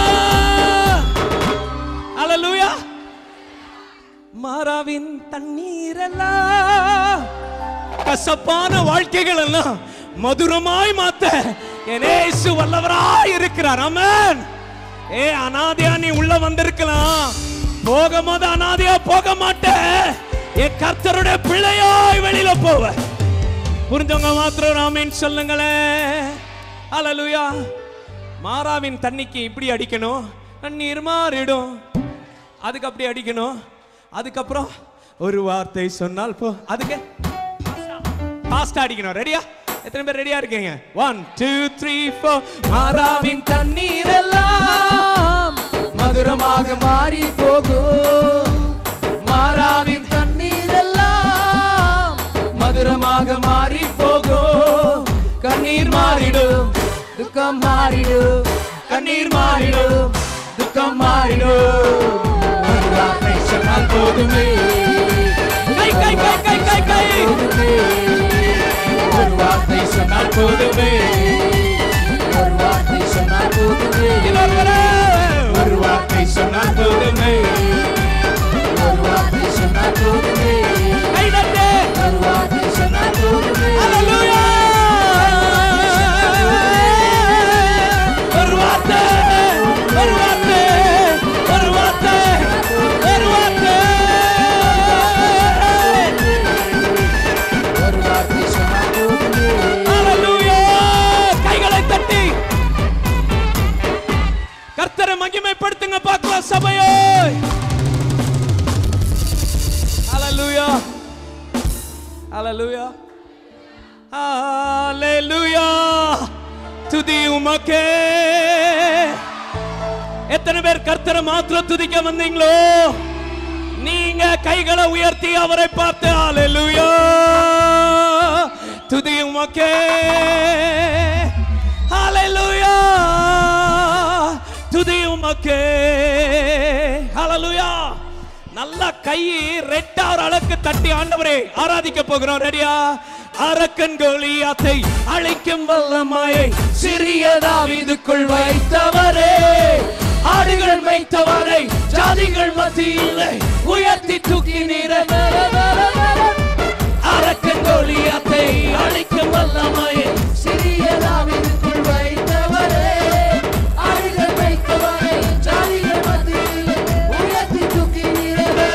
[SPEAKER 3] Hallelujah! மாறாவின் தண்ணீரெல்லாம் கசப்பான வாழ்க்கைகள் எல்லாம் மதுரமாய் மாத்த என் இயேசு வல்லவராய் இருக்கிறார் அமேன் ஏ அனாதையா நீ உள்ள வந்திருக்கலாம் போகும்போது அனாதையா போக மாட்ட என் கர்த்தருடைய பிள்ளையாய் வெளியில போவ புரிஞ்சவங்க மாத்திரம் ராமேன் சொல்லுங்களேன் ஹalleluya மாறாவின் தண்ணிக்கு இப்படி அடிக்கணும் தண்ணீர் மாறிடும் அதுக்கு அப்படி அடிக்கணும் அதுக்கப்புறம் ஒரு வார்த்தை சொன்னால் போ அதுக்கு ஃபாஸ்டா அடிக்கணும் ரெடியா எத்தனை பேர் ரெடியா இருக்கீங்க ஒன் டூ த்ரீ ஃபோர் மாறாவின் தண்ணீர்
[SPEAKER 4] எல்லாம் மதுரமாக மாறி போகும் மாறாவின் தண்ணீர் எல்லாம் மதுரமாக மாறி போகும் கண்ணீர் மாறிடும் துக்கம் மாறிடும் கண்ணீர் மாறிடும் துக்கம் மாறிடும் ஒரு வார்த்தை சொன்னால் போதுமே
[SPEAKER 3] கை கை கை கை கை கை
[SPEAKER 4] போதுமே ஒரு வார்த்தை சொன்னால் போதுமே ஒரு வார்த்தை சொன்னால் போதுமே
[SPEAKER 3] இன்னொரு முறை.
[SPEAKER 4] ஒரு வார்த்தை சொன்னால் போதுமே ஒரு வார்த்தை சொன்னால் போதுமே
[SPEAKER 3] கை தட்டு.
[SPEAKER 4] ஒரு வார்த்தை சொன்னால் போதுமே
[SPEAKER 3] Hallelujah. ஒரு வார்த்தை ஒரு வார்த்தை ஒரு வார்த்தை ஒரு வார்த்தை
[SPEAKER 4] ஒரு வார்த்தை சொன்னால் போதுமே
[SPEAKER 3] Hallelujah. கைகளை தட்டி கர்த்தரை மகிமைப்படுத்துங்க பார்க்கலாம் சபையோ Hallelujah. Hallelujah. Hallelujah. துதி உமக்கே எத்தனை பேர் கர்த்தரை மாத்திரம் துதிக்க வந்தீங்களோ நீங்க கைகளை உயர்த்தி அவரை பார்த்து ஹalleluya துதி உமக்கே ஹalleluya துதி உமக்கே ஹalleluya நல்ல கை ரெட்டார் அளவுக்கு தட்டி ஆண்டவரே ஆராதிக்க போகிறோம் ரெடியா அரக்கன் கோலியாத்தை அழிக்கும் வல்லமாயை சிறிய தாவீதுக்குள் வைத்தவரே ஆடுகள் மேய்த்தவரை ஜாதிகள் மத்தியிலே உயர்த்தி தூக்கி நீர அரக்கன் கோலியாத்தை அழிக்கும் வல்லமாயை
[SPEAKER 4] சிறியதாவிற்குள் வைத்தவரே ஆடுகள் வைத்தவரே ஜாதிகள் மத்தியிலே உயர்த்தி தூக்கி நீரே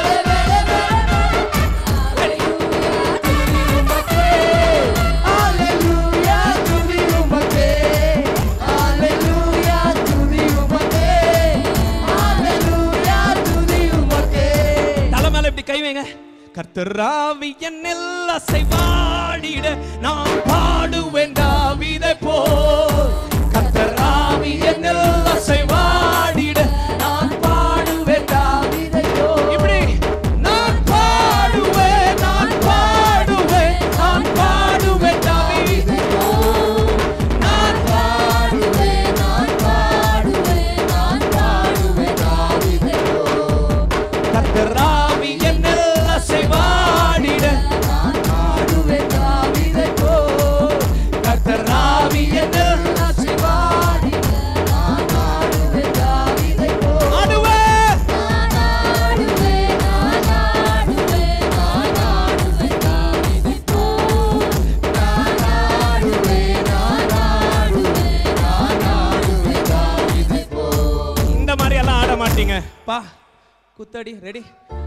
[SPEAKER 4] Hallelujah, துதி உமக்கே. Hallelujah, துதி உமக்கே. Hallelujah, துதி உமக்கே.
[SPEAKER 3] தலை மேல இப்படி கை வைங்க கர்த்தராவி என்னில் அசைவாடிட நான் பாடுவேன் தாவீதை போல் கர்த்தராவி என்னில் அசைவாடிட நான் பாடுவேன் தாவீதைப் போல். இப்படி நான் பாடுவேன் நான் பாடுவேன் நான் பாடுவேன் தாவீதைப் போல். நான்
[SPEAKER 4] பாடுவேன், நான் பாடுவேன், நான் பாடுவேன் தாவீதைப் போல்.
[SPEAKER 3] கர்த்தராவி என்னில் அசைவாடிட
[SPEAKER 4] நான் பாடுவேன் தாவீதைப் போல்.
[SPEAKER 3] கர்த்தராவி என்னில்
[SPEAKER 4] அசைவாடிட நான் பாடுவேன் தாவீதைப் போல்.
[SPEAKER 3] ஆடுவேன்
[SPEAKER 4] நான் ஆடுவேன், நான் ஆடுவேன், நான் ஆடுவேன் தாவீதைப் போல். நான் ஆடுவேன், நான் ஆடுவேன், நான் ஆடுவேன் தாவீதைப் போல்.
[SPEAKER 3] இந்த மாதிரி எல்லாம் ஆட மாட்டீங்க பா குத்தடி ரெடி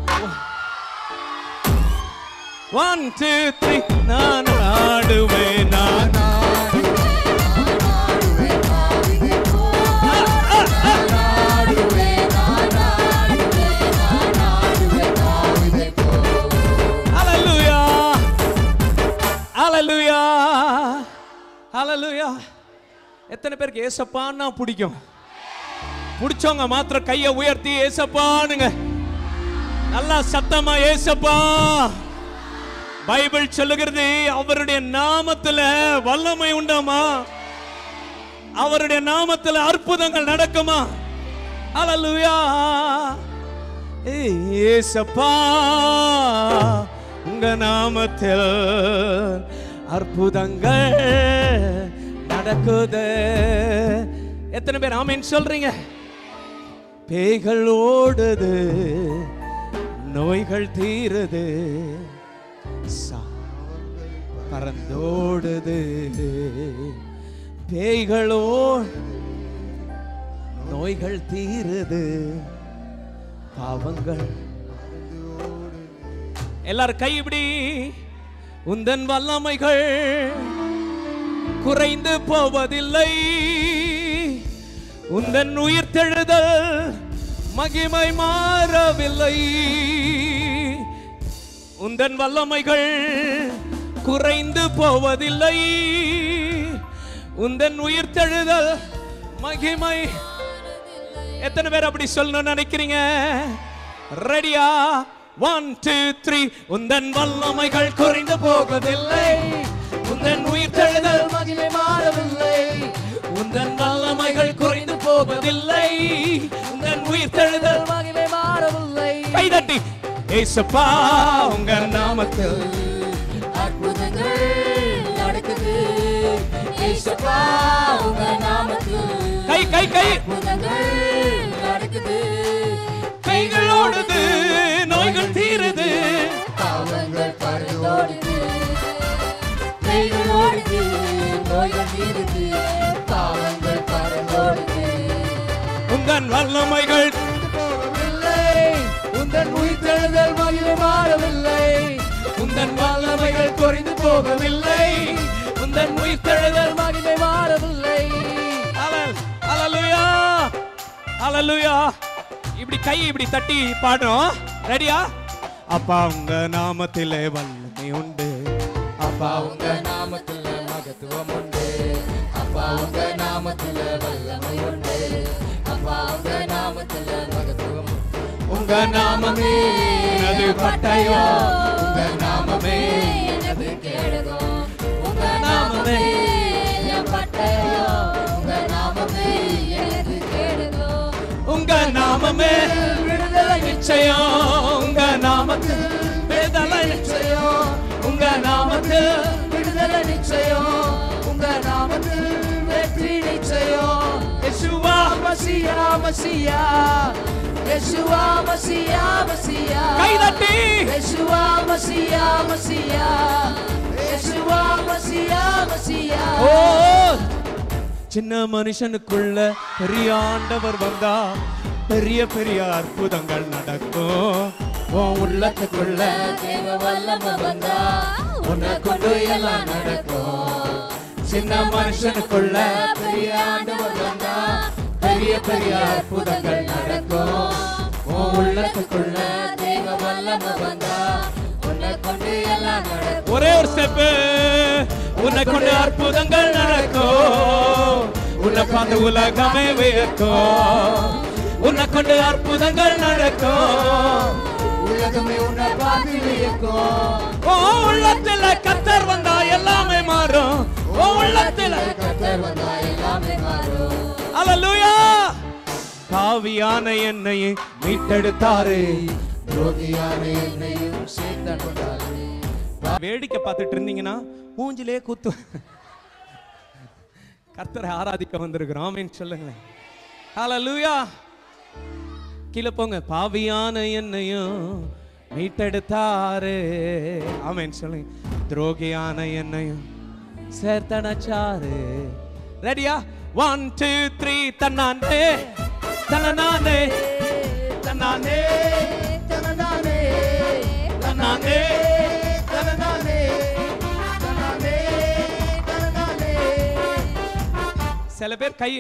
[SPEAKER 3] ஒன் டூ த்ரீ நான் ஆடுவேன் நான் ஹalleluya ஹalleluya ஹalleluya எத்தனை பேருக்கு ஏசப்பான்னா பிடிக்கும் பிடிச்சவங்க மாத்திரம் கையை உயர்த்தி ஏசப்பானுங்க நல்லா சத்தமா ஏசப்பா பைபிள் சொல்லுகிறது அவருடைய நாமத்துல வல்லமை உண்டாமா அவருடைய நாமத்துல அற்புதங்கள் நடக்குமா ஹalleluya ஏசப்பா உங்க நாமத்தில் அற்புதங்கள் நடக்குது எத்தனை பேர் ஆமீன் சொல்றீங்க பேய்கள் ஓடுது நோய்கள் தீருது சா- பறந்தோடுது பேய்களோ நோய்கள் தீருது பாவங்கள் எல்லாரும் கை இப்படி உந்தன் வல்லமைகள் குறைந்து போவதில்லை உந்தன் உயிர்த்தெழுதல் மகிமை மாறவில்லை உந்தன் வல்லமைகள் குறைந்து போவதில்லை உந்தன் உயிர்த்தெழுதல் மகிமை எத்தனை பேர் அப்படி சொல்லணும்னு நினைக்கிறீங்க ரெடியா ஒன் டூ த்ரீ உந்தன் வல்லமைகள் குறைந்து போவதில்லை உந்தன் உயிர்த்தெழுதல்
[SPEAKER 4] மகிமை மாறவில்லை
[SPEAKER 3] உந்தன் வல்லமைகள் குறைந்து போவதில்லை உந்தன் உயிர்த்தெழுதல்
[SPEAKER 4] மகிமை மாறவில்லை
[SPEAKER 3] கைதட்டி ஏசப்பா உங்க நாமத்தில்
[SPEAKER 4] அற்புதங்கள் நடக்குது ஏசப்பா உங்க நாமத்தில்
[SPEAKER 3] கை கை கை
[SPEAKER 4] அற்புதங்கள் நடக்குது
[SPEAKER 3] கைகள் ஓடுது நோய்கள் தீருது
[SPEAKER 4] பாவங்கள் பறந்தோடுது கைகள் ஓடுது நோய்கள் தீருது பாவங்கள் பறந்தோடுது
[SPEAKER 3] உந்தன் வல்லமைகள்
[SPEAKER 4] போகவில்லை உந்தன் உயிர்த்தெழுதல் மகிமை மாறவில்லை
[SPEAKER 3] உந்தன் வல்லமைகள் குறைந்து போகவில்லை உந்தன் உயிர்த்தெழுதல்
[SPEAKER 4] மகிமை மாறவில்லை
[SPEAKER 3] அலல் அலலுயா அலலுயா இப்படி கை இப்படி தட்டி பாடுறோம் ரெடியா அப்பா உங்க நாமத்திலே வல்லமை உண்டு அப்பா
[SPEAKER 4] உங்க நாமத்துல மகத்துவம் உண்டு அப்பா உங்க நாமத்துல வல்லமை உண்டு அப்பா உங்க நாமத்துல மகத்துவம் உண்டு.
[SPEAKER 3] உங்க நாமமே எனது பட்டயம் உங்க நாமமே
[SPEAKER 4] எனது கேடகம் உங்க
[SPEAKER 3] நாமமே
[SPEAKER 4] என் பட்டயம் உங்க நாமமே எனது கேடகம்
[SPEAKER 3] உங்க நாமமே
[SPEAKER 4] விடுதலை
[SPEAKER 3] நிச்சயம் உங்க நாமத்தில் விடுதலை நிச்சயம் உங்க நாமத்தில்
[SPEAKER 4] விடுதலை விடுதலை நிச்சயம் உங்க நாமத்தில் வெற்றி நிச்சயம்
[SPEAKER 3] யெஷுவா
[SPEAKER 4] மசியா மசியா யெஷுவா மசியா மசியா
[SPEAKER 3] கைதட்டி
[SPEAKER 4] யெஷுவா மசியா மசியா யெஷுவா மசியா மசியா
[SPEAKER 3] ஓ சின்ன மனுஷனுக்குள்ள பெரிய ஆண்டவர் வந்தா பெரிய பெரிய அற்புதங்கள் நடக்கும் உன் உள்ளத்துக்குள்ள
[SPEAKER 4] தேவ வல்லம வந்தா உன்னை கொண்டு எல்லாம் நடக்கும்
[SPEAKER 3] சின்ன மனுஷனுக்குள்ள
[SPEAKER 4] பெரிய ஆண்டவர் வந்தா பெரிய பெரிய அற்புதங்கள் நடக்கும்
[SPEAKER 3] உன் உள்ளத்துக்குள்ள
[SPEAKER 4] தேவ வல்லம வந்தா உன்னை கொண்டு எல்லாம் நடக்கும்
[SPEAKER 3] ஒரே ஒரு ஸ்டெப்பு உன்னை கொண்டு அற்புதங்கள் நடக்கும் உன்னை பார்த்து உலகமே வியக்கும் உன்னை கொண்டு அற்புதங்கள் நடக்கும்
[SPEAKER 4] உலகமே உன்னை பார்த்து வியக்கும்
[SPEAKER 3] ஓ உள்ளத்துல கத்தர் வந்தா எல்லாமே மாறும் ஓ உள்ளத்துல
[SPEAKER 4] கர்த்தர் வந்தா எல்லாமே மாறும்
[SPEAKER 3] அல்லேலூயா காவியான என்னையை மீட்டெடுத்தாரு
[SPEAKER 4] துரோகியான என்னையும் சேர்த்து கொண்டாரு
[SPEAKER 3] வேடிக்கை பார்த்துட்டு இருந்தீங்கன்னா மூஞ்சிலே குத்து கர்த்தரை ஆராதிக்க வந்திருக்கிறோம் ஆமீன் சொல்லுங்களேன் ஹalleluya கீழே போங்க பாவியான என்னையும் மீட்டெடுத்தாரு ஆமீன் சொல்லுங்க துரோகியான என்னையும் சேர்த்தனச்சாரு ரெடியா ஒன் டூ த்ரீ தன்னானே தன்னானே தன்னானே
[SPEAKER 4] தனதானே
[SPEAKER 3] தன்னானே
[SPEAKER 4] தனதானே தனதானே தனதானே
[SPEAKER 3] சில பேர் கை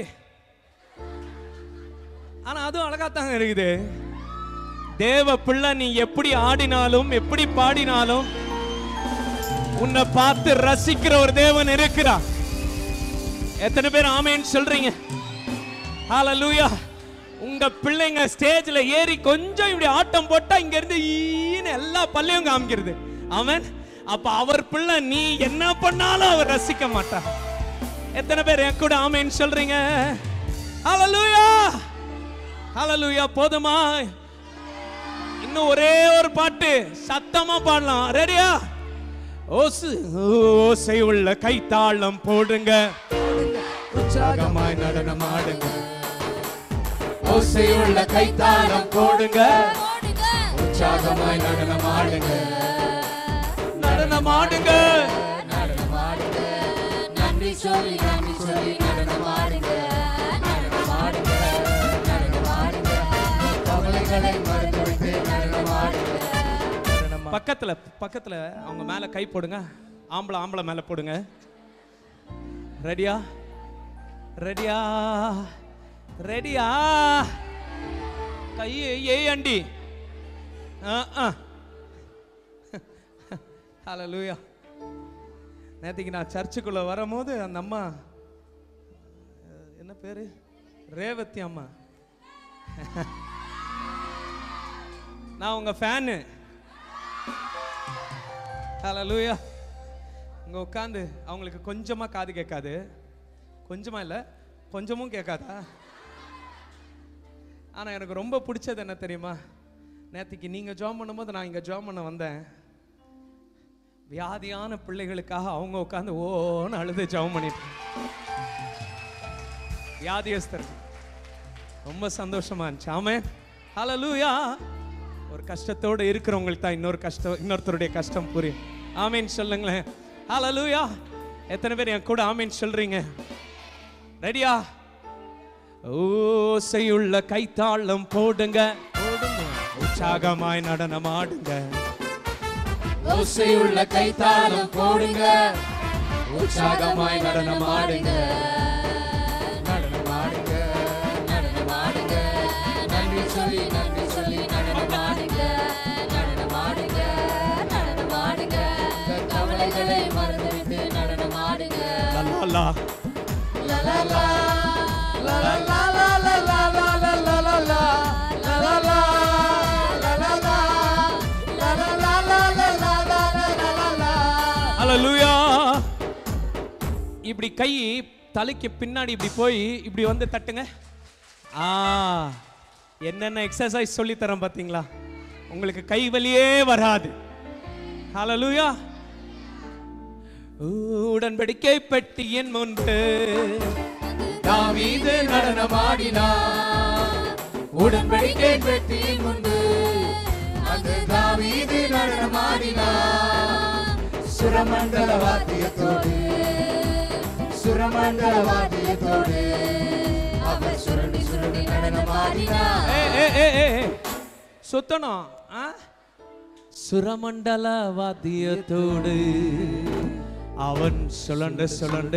[SPEAKER 3] ஆனா அதுவும் அழகாத்தாங்க இருக்குது தேவ பிள்ளை நீ எப்படி ஆடினாலும் எப்படி பாடினாலும் உன்னை பார்த்து ரசிக்கிற ஒரு தேவன் இருக்கிறார் எத்தனை பேர் ஆமேன்னு சொல்றீங்க ஹalleluya உங்க பிள்ளைங்க ஸ்டேஜ்ல ஏறி கொஞ்சம் இப்படி ஆட்டம் போட்டா இங்க இருந்து ஈன்னு எல்லா பல்லையும் காமிக்கிறது அவன் அப்ப அவர் பிள்ளை நீ என்ன பண்ணாலும் அவர் ரசிக்க மாட்டார் எத்தனை பேர் என் கூட ஆமேன்னு சொல்றீங்க ஹalleluya ஹalleluya போதுமா இன்னும் ஒரே ஒரு பாட்டு சத்தமா பாடலாம் ரெடியா ஓசு ஓசை உள்ள கைத்தாளம் போடுங்க உற்சாகமாய் நடனம் ஆடுங்க ஓசை உள்ள கைத்தாளம் போடுங்க உற்சாகமாய் நடனம் ஆடுங்க நடனம் ஆடுங்க
[SPEAKER 4] நன்றி சொல்லி நன்றி சொல்லி நடனமாடுங்க நடனமாடுங்க நடனமாடுங்க கவலைகளை மறந்துவிட்டு நடனமாடுங்க
[SPEAKER 3] பக்கத்துல பக்கத்துல அவங்க மேல கை போடுங்க ஆம்பளை ஆம்பளை மேல போடுங்க ரெடியா ரெடியா ரெடியா கையை ஏண்டி ஹalleluya நேத்திக்கு நான் சர்ச்சுக்குள்ள வரும்போது அந்த அம்மா அஹ், என்ன பேரு ரேவதி அம்மா நான் உங்க ஃபேனு ஹalleluya இங்க உட்காந்து அவங்களுக்கு கொஞ்சமா காது கேட்காது கொஞ்சமா இல்ல கொஞ்சமும் கேட்காதா ஆனா எனக்கு ரொம்ப பிடிச்சது என்ன தெரியுமா நேத்திக்கு நீங்க ஜாம் பண்ணும்போது நான் இங்க ஜாம் பண்ண வந்தேன் வியாதியான பிள்ளைகளுக்காக அவங்க உட்காந்து ஓன்னு அழுது ஜெபம் பண்ணிட்டு வியாதியஸ்தர் ரொம்ப சந்தோஷமா இருந்துச்சு ஆமே ஹalleluya ஒரு கஷ்டத்தோட இருக்கிறவங்களுக்கு தான் இன்னொரு கஷ்டம் இன்னொருத்தருடைய கஷ்டம் புரியும் ஆமீன் சொல்லுங்களேன் ஹalleluya எத்தனை பேர் என் கூட ஆமீன் சொல்றீங்க ரெடியா ஓசையுள்ள கைத்தாளம் போடுங்க போடுங்க உற்சாகமாய் நடனம் ஆடுங்க
[SPEAKER 4] ஓசையுள்ள கைத்தாளம் போடுங்க உற்சாகமாய் நடனமாடுங்க நடனமாடுங்க நடனமாடுங்க நன்றி சொல்லி நன்றி சொல்லி நடனமாடுங்க நடனமாடுங்க நடனமாடுங்க கவலைகளை மறந்துவிட்டு நடனமாடுங்க
[SPEAKER 3] லலலா.
[SPEAKER 4] லலலா லலலா லலலா லலலா லலலா லலலா லலலா லலலா லலலா லலலா
[SPEAKER 3] ஹalleluya இப்படி கை தலைக்கு பின்னாடி இப்படி போய் இப்படி வந்து தட்டுங்க ஆ என்னென்ன எக்ஸசைஸ் சொல்லி தரேன் பார்த்தீங்களா உங்களுக்கு கை வலியே வராது ஹalleluya
[SPEAKER 2] உடன்படிக்கை பெட்டியின் முன்பு
[SPEAKER 4] தாவீது நடனமாடினார் உடன்படிக்கை பெட்டியின் முன்பு அது தாவீது நடனமாடினார் சுரமண்டல வாத்தியத்தோடு சுரமண்டல வாத்தியத்தோடு அவர் சுருண்டு சுருண்டு நடனமாடினார்
[SPEAKER 2] ஏ, ஏ, ஏ, ஏ, ஏ. சுத்தணும் ஆ? சுரமண்டல வாத்தியத்தோடு அவன் சுழண்டு சுழண்டு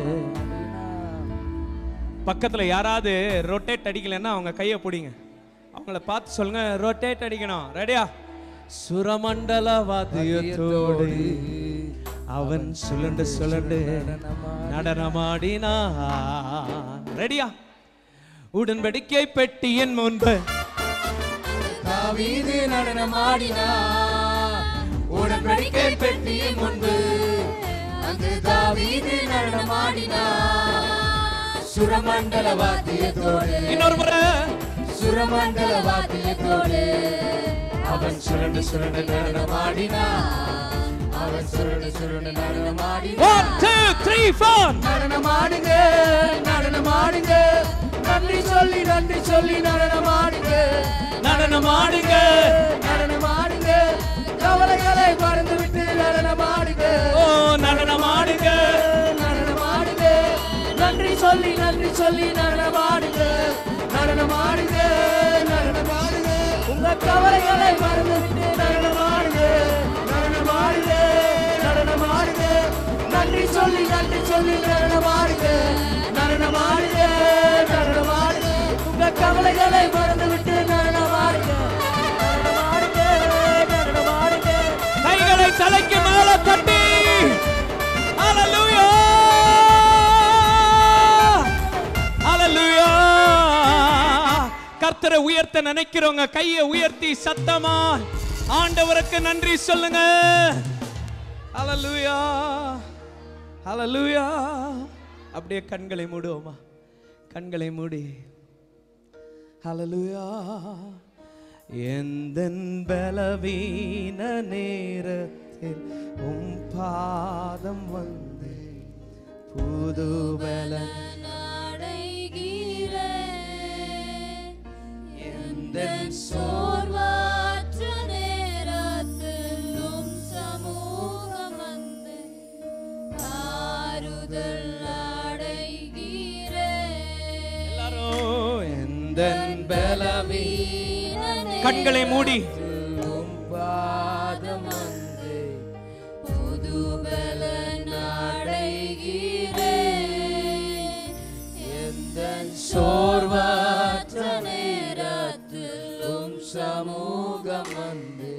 [SPEAKER 2] பக்கத்துல யாராவது ரொட்டேட் அடிக்கலைன்னா அவங்க கையை பிடிங்க அவங்கள பார்த்து சொல்லுங்க ரொட்டேட் அடிக்கணும் ரெடியா சுரமண்டல வாத்தியத்தோடு அவன் சுழண்டு சுழண்டு நடனமாடினா ரெடியா உடன்படிக்கை பெட்டியின் முன்பு
[SPEAKER 4] தாவீது நடனமாடினார் உடன்படிக்கை பெட்டியின் முன்பு அங்கு தாவீது நடனமாடினார் சுரமண்டல வாத்தியத்தோடு
[SPEAKER 2] இன்னொரு முறை
[SPEAKER 4] சுரமண்டல வாத்தியத்தோடு அவன் சுரண்டு சுரண்டு நடனமாடினார் அவன் சுரண்டு சுரண்டு நடனமாடினார்
[SPEAKER 2] ஒன் டூ த்ரீ ஃபோர்
[SPEAKER 4] நடனமாடுங்க நடனமாடுங்க நன்றி சொல்லி நன்றி சொல்லி நடனமாடுங்க
[SPEAKER 2] நடனமாடுங்க
[SPEAKER 4] நடனமாடுங்க கவலைகளை மறந்து விட்டு நடனமாடுங்க
[SPEAKER 2] ஓ நடனமாடுங்க
[SPEAKER 4] நடனமாடுங்க நன்றி சொல்லி நன்றி சொல்லி நடனமாடுங்க நடனமாடுங்க நடனமாடுங்க உங்க கவலைகளை மறந்து விட்டு நடனமாடுங்க நடனமாடுங்க நடனமாடுங்க நன்றி சொல்லி நன்றி சொல்லி நடனமாடுங்க நடனமாடுங்க நடனமாடுங்க உங்க கவலைகளை மறந்து விட்டு நடனமாடுங்க நடனமாடுங்க நடனமாடுங்க
[SPEAKER 2] கைகளை தலைக்கு மேல தட்டி ஹalleluya ஹalleluya கர்த்தரை உயர்த்த நினைக்கிறவங்க கையை உயர்த்தி சத்தமா ஆண்டவருக்கு நன்றி சொல்லுங்க ஹalleluya ஹalleluya அப்படியே கண்களை மூடுவோமா கண்களை மூடி ஹalleluya எந்தன் பலவீன நேரத்தில் உம் பாதம் வந்து புது பலன் எந்தன்
[SPEAKER 6] சோர்வாற்ற நேரத்தில் உம் சமூகம் வந்து ஆறுதல் அடைகிறேன்.
[SPEAKER 2] எல்லாரும் எந்தன் பலவீன கண்களை மூடி
[SPEAKER 4] பாதம் வந்து
[SPEAKER 6] புது பலன் அடைகிறேன்.
[SPEAKER 4] எந்தன்
[SPEAKER 6] சோர்வாற்ற நேரத்தில் உம்
[SPEAKER 4] சமூகம் வந்து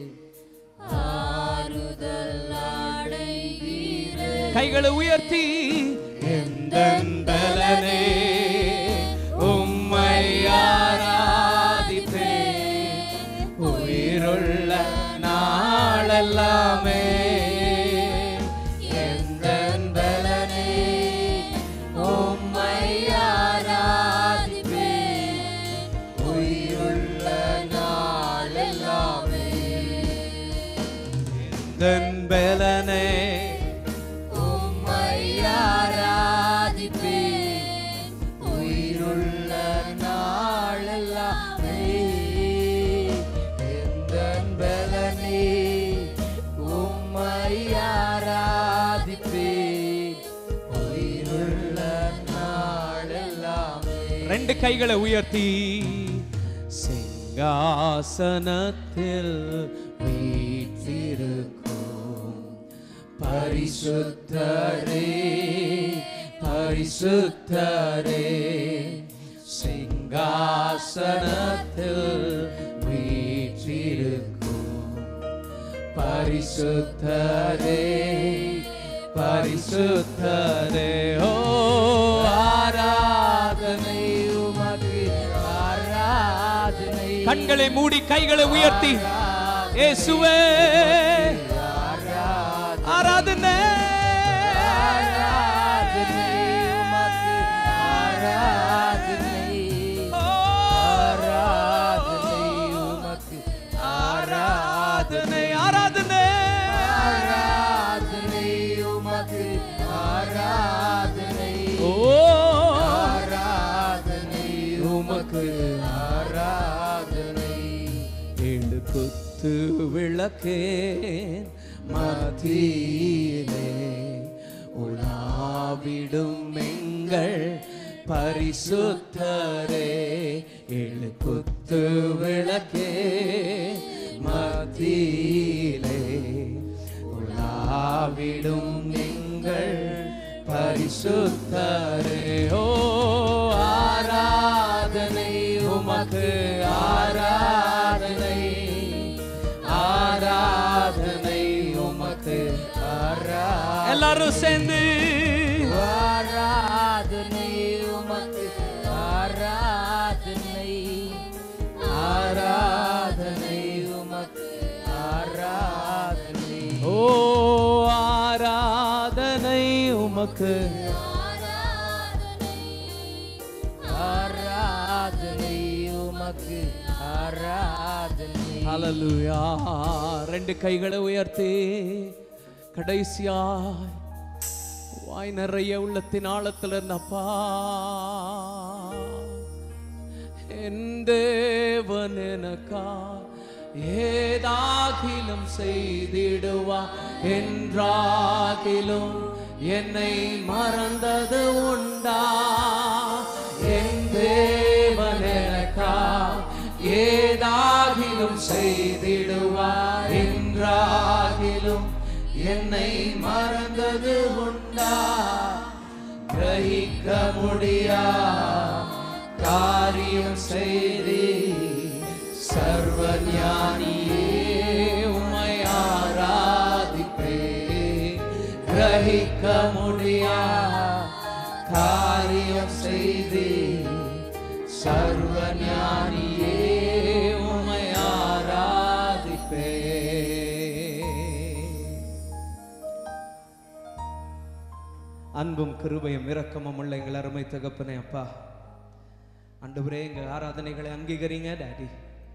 [SPEAKER 6] ஆறுதல் அடைகிறேன்.
[SPEAKER 2] கைகளை உயர்த்தி எந்தன் பலனே உம்மை ஆராதிப்பேன் உயிருள்ள நாளெல்லாமே எந்தன் பலனே உம்மை ஆராதிப்பேன் உயிருள்ள நாளெல்லாமே எந்தன் பலனே
[SPEAKER 6] உம்மை ஆராதிப்பேன்.
[SPEAKER 4] உயிருள்ள நாளெல்லாமே எந்தன் பலனே உம்மை ஆராதிப்பேன் உயிருள்ள நாளெல்லாமே
[SPEAKER 2] ரெண்டு கைகளை உயர்த்தி சிங்காசனத்தில் வீற்றிருக்கும்
[SPEAKER 4] பரிசுத்தரே பரிசுத்தரே
[SPEAKER 2] சிங்காசனத்தில் வீற்றிருக்கும் பரிசுத்தரே பரிசுத்தரே ஓ ஆராதனை
[SPEAKER 4] உமக்கு ஆராதனை
[SPEAKER 2] கண்களை மூடி கைகளை உயர்த்தி இயேசுவே ஆராதனை
[SPEAKER 4] ஆராதனை உமக்கு ஆராதனை
[SPEAKER 2] ஓ,
[SPEAKER 4] ஆராதனை உமக்கு
[SPEAKER 2] ஆராதனை ஆராதனை
[SPEAKER 4] ஆராதனை உமக்கு
[SPEAKER 2] விளக்கேன் மத்தியிலே உலாவிடும் எங்கள் பரிசுத்தரே எழு குத்து விளக்கே மத்தியிலே உலாவிடும் எங்கள் பரிசுத்தரே ஓ ஆராதனை உமக்கு ஆராதனை ஆராதனை உமக்கு ஆரா எல்லாரும் சேர்ந்து
[SPEAKER 4] ஆராதனை உமக்கு ஆராதனை ஆராதனை உமக்கு ஆராதனை
[SPEAKER 2] ஓ ஆராதனை உமக்கு
[SPEAKER 4] ஆராதனை உமக்கு ஆராதனை
[SPEAKER 2] ஹalleluya ரெண்டு கைகளை உயர்த்தி கடைசியாய் வாய் நிறைய உள்ளத்தின் ஆழத்துல இருந்தப்பா என் தேவன் எனக்கா ஏதாகிலும் செய்திடுவா என்றாகிலும் என்னை மறந்தது உண்டா என் தேவன் எனக்கா ஏதாகிலும் செய்திடுவா என்றாகிலும் என்னை மறந்தது உண்டா கிரகிக்க முடியா காரியம் செய்தி சர்வ ஞானியே உம்மை ஆராதிப்பே கிரகிக்க முடியா காரியம் செய்தி சர்வ ஞானியே உம்மை ஆராதிப்பே அன்பும் கிருபையும் இரக்கமும் உள்ள எங்கள் அருமை தகப்பனே அப்பா ஆண்டவரே எங்க ஆராதனைகளை அங்கீகரிங்க டாடி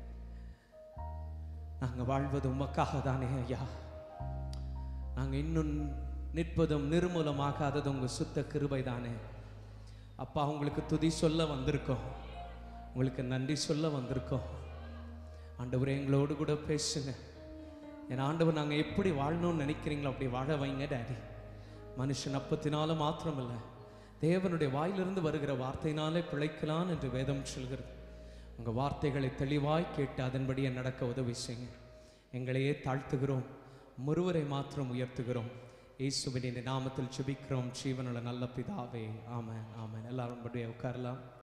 [SPEAKER 2] நாங்க வாழ்வது உமக்காக தானே ஐயா நாங்க இன்னும் நிற்பதும் நிர்மூலமாகாதது உங்க சுத்த கிருபை தானே அப்பா உங்களுக்கு துதி சொல்ல வந்திருக்கோம் உங்களுக்கு நன்றி சொல்ல வந்திருக்கோம் ஆண்டவரே எங்களோடு கூட பேசுங்க என் ஆண்டவர் நாங்கள் எப்படி வாழணும்னு நினைக்கிறீங்களோ அப்படி வாழ வைங்க டாடி மனுஷன் அப்பத்தினால மாத்திரமல்ல தேவனுடைய வாயிலிருந்து வருகிற வார்த்தையினாலே பிழைக்கலாம் என்று வேதம் சொல்கிறது உங்கள் வார்த்தைகளை தெளிவாய் கேட்டு அதன்படியே நடக்க உதவி செய்யுங்க எங்களையே தாழ்த்துகிறோம் முருவரை மாத்திரம் உயர்த்துகிறோம் இயேசுவின் நாமத்தில் சுபிக்கிறோம் ஜீவனுள்ள நல்ல பிதாவே ஆமென் ஆமென் எல்லாரும் படியே உட்காரலாம்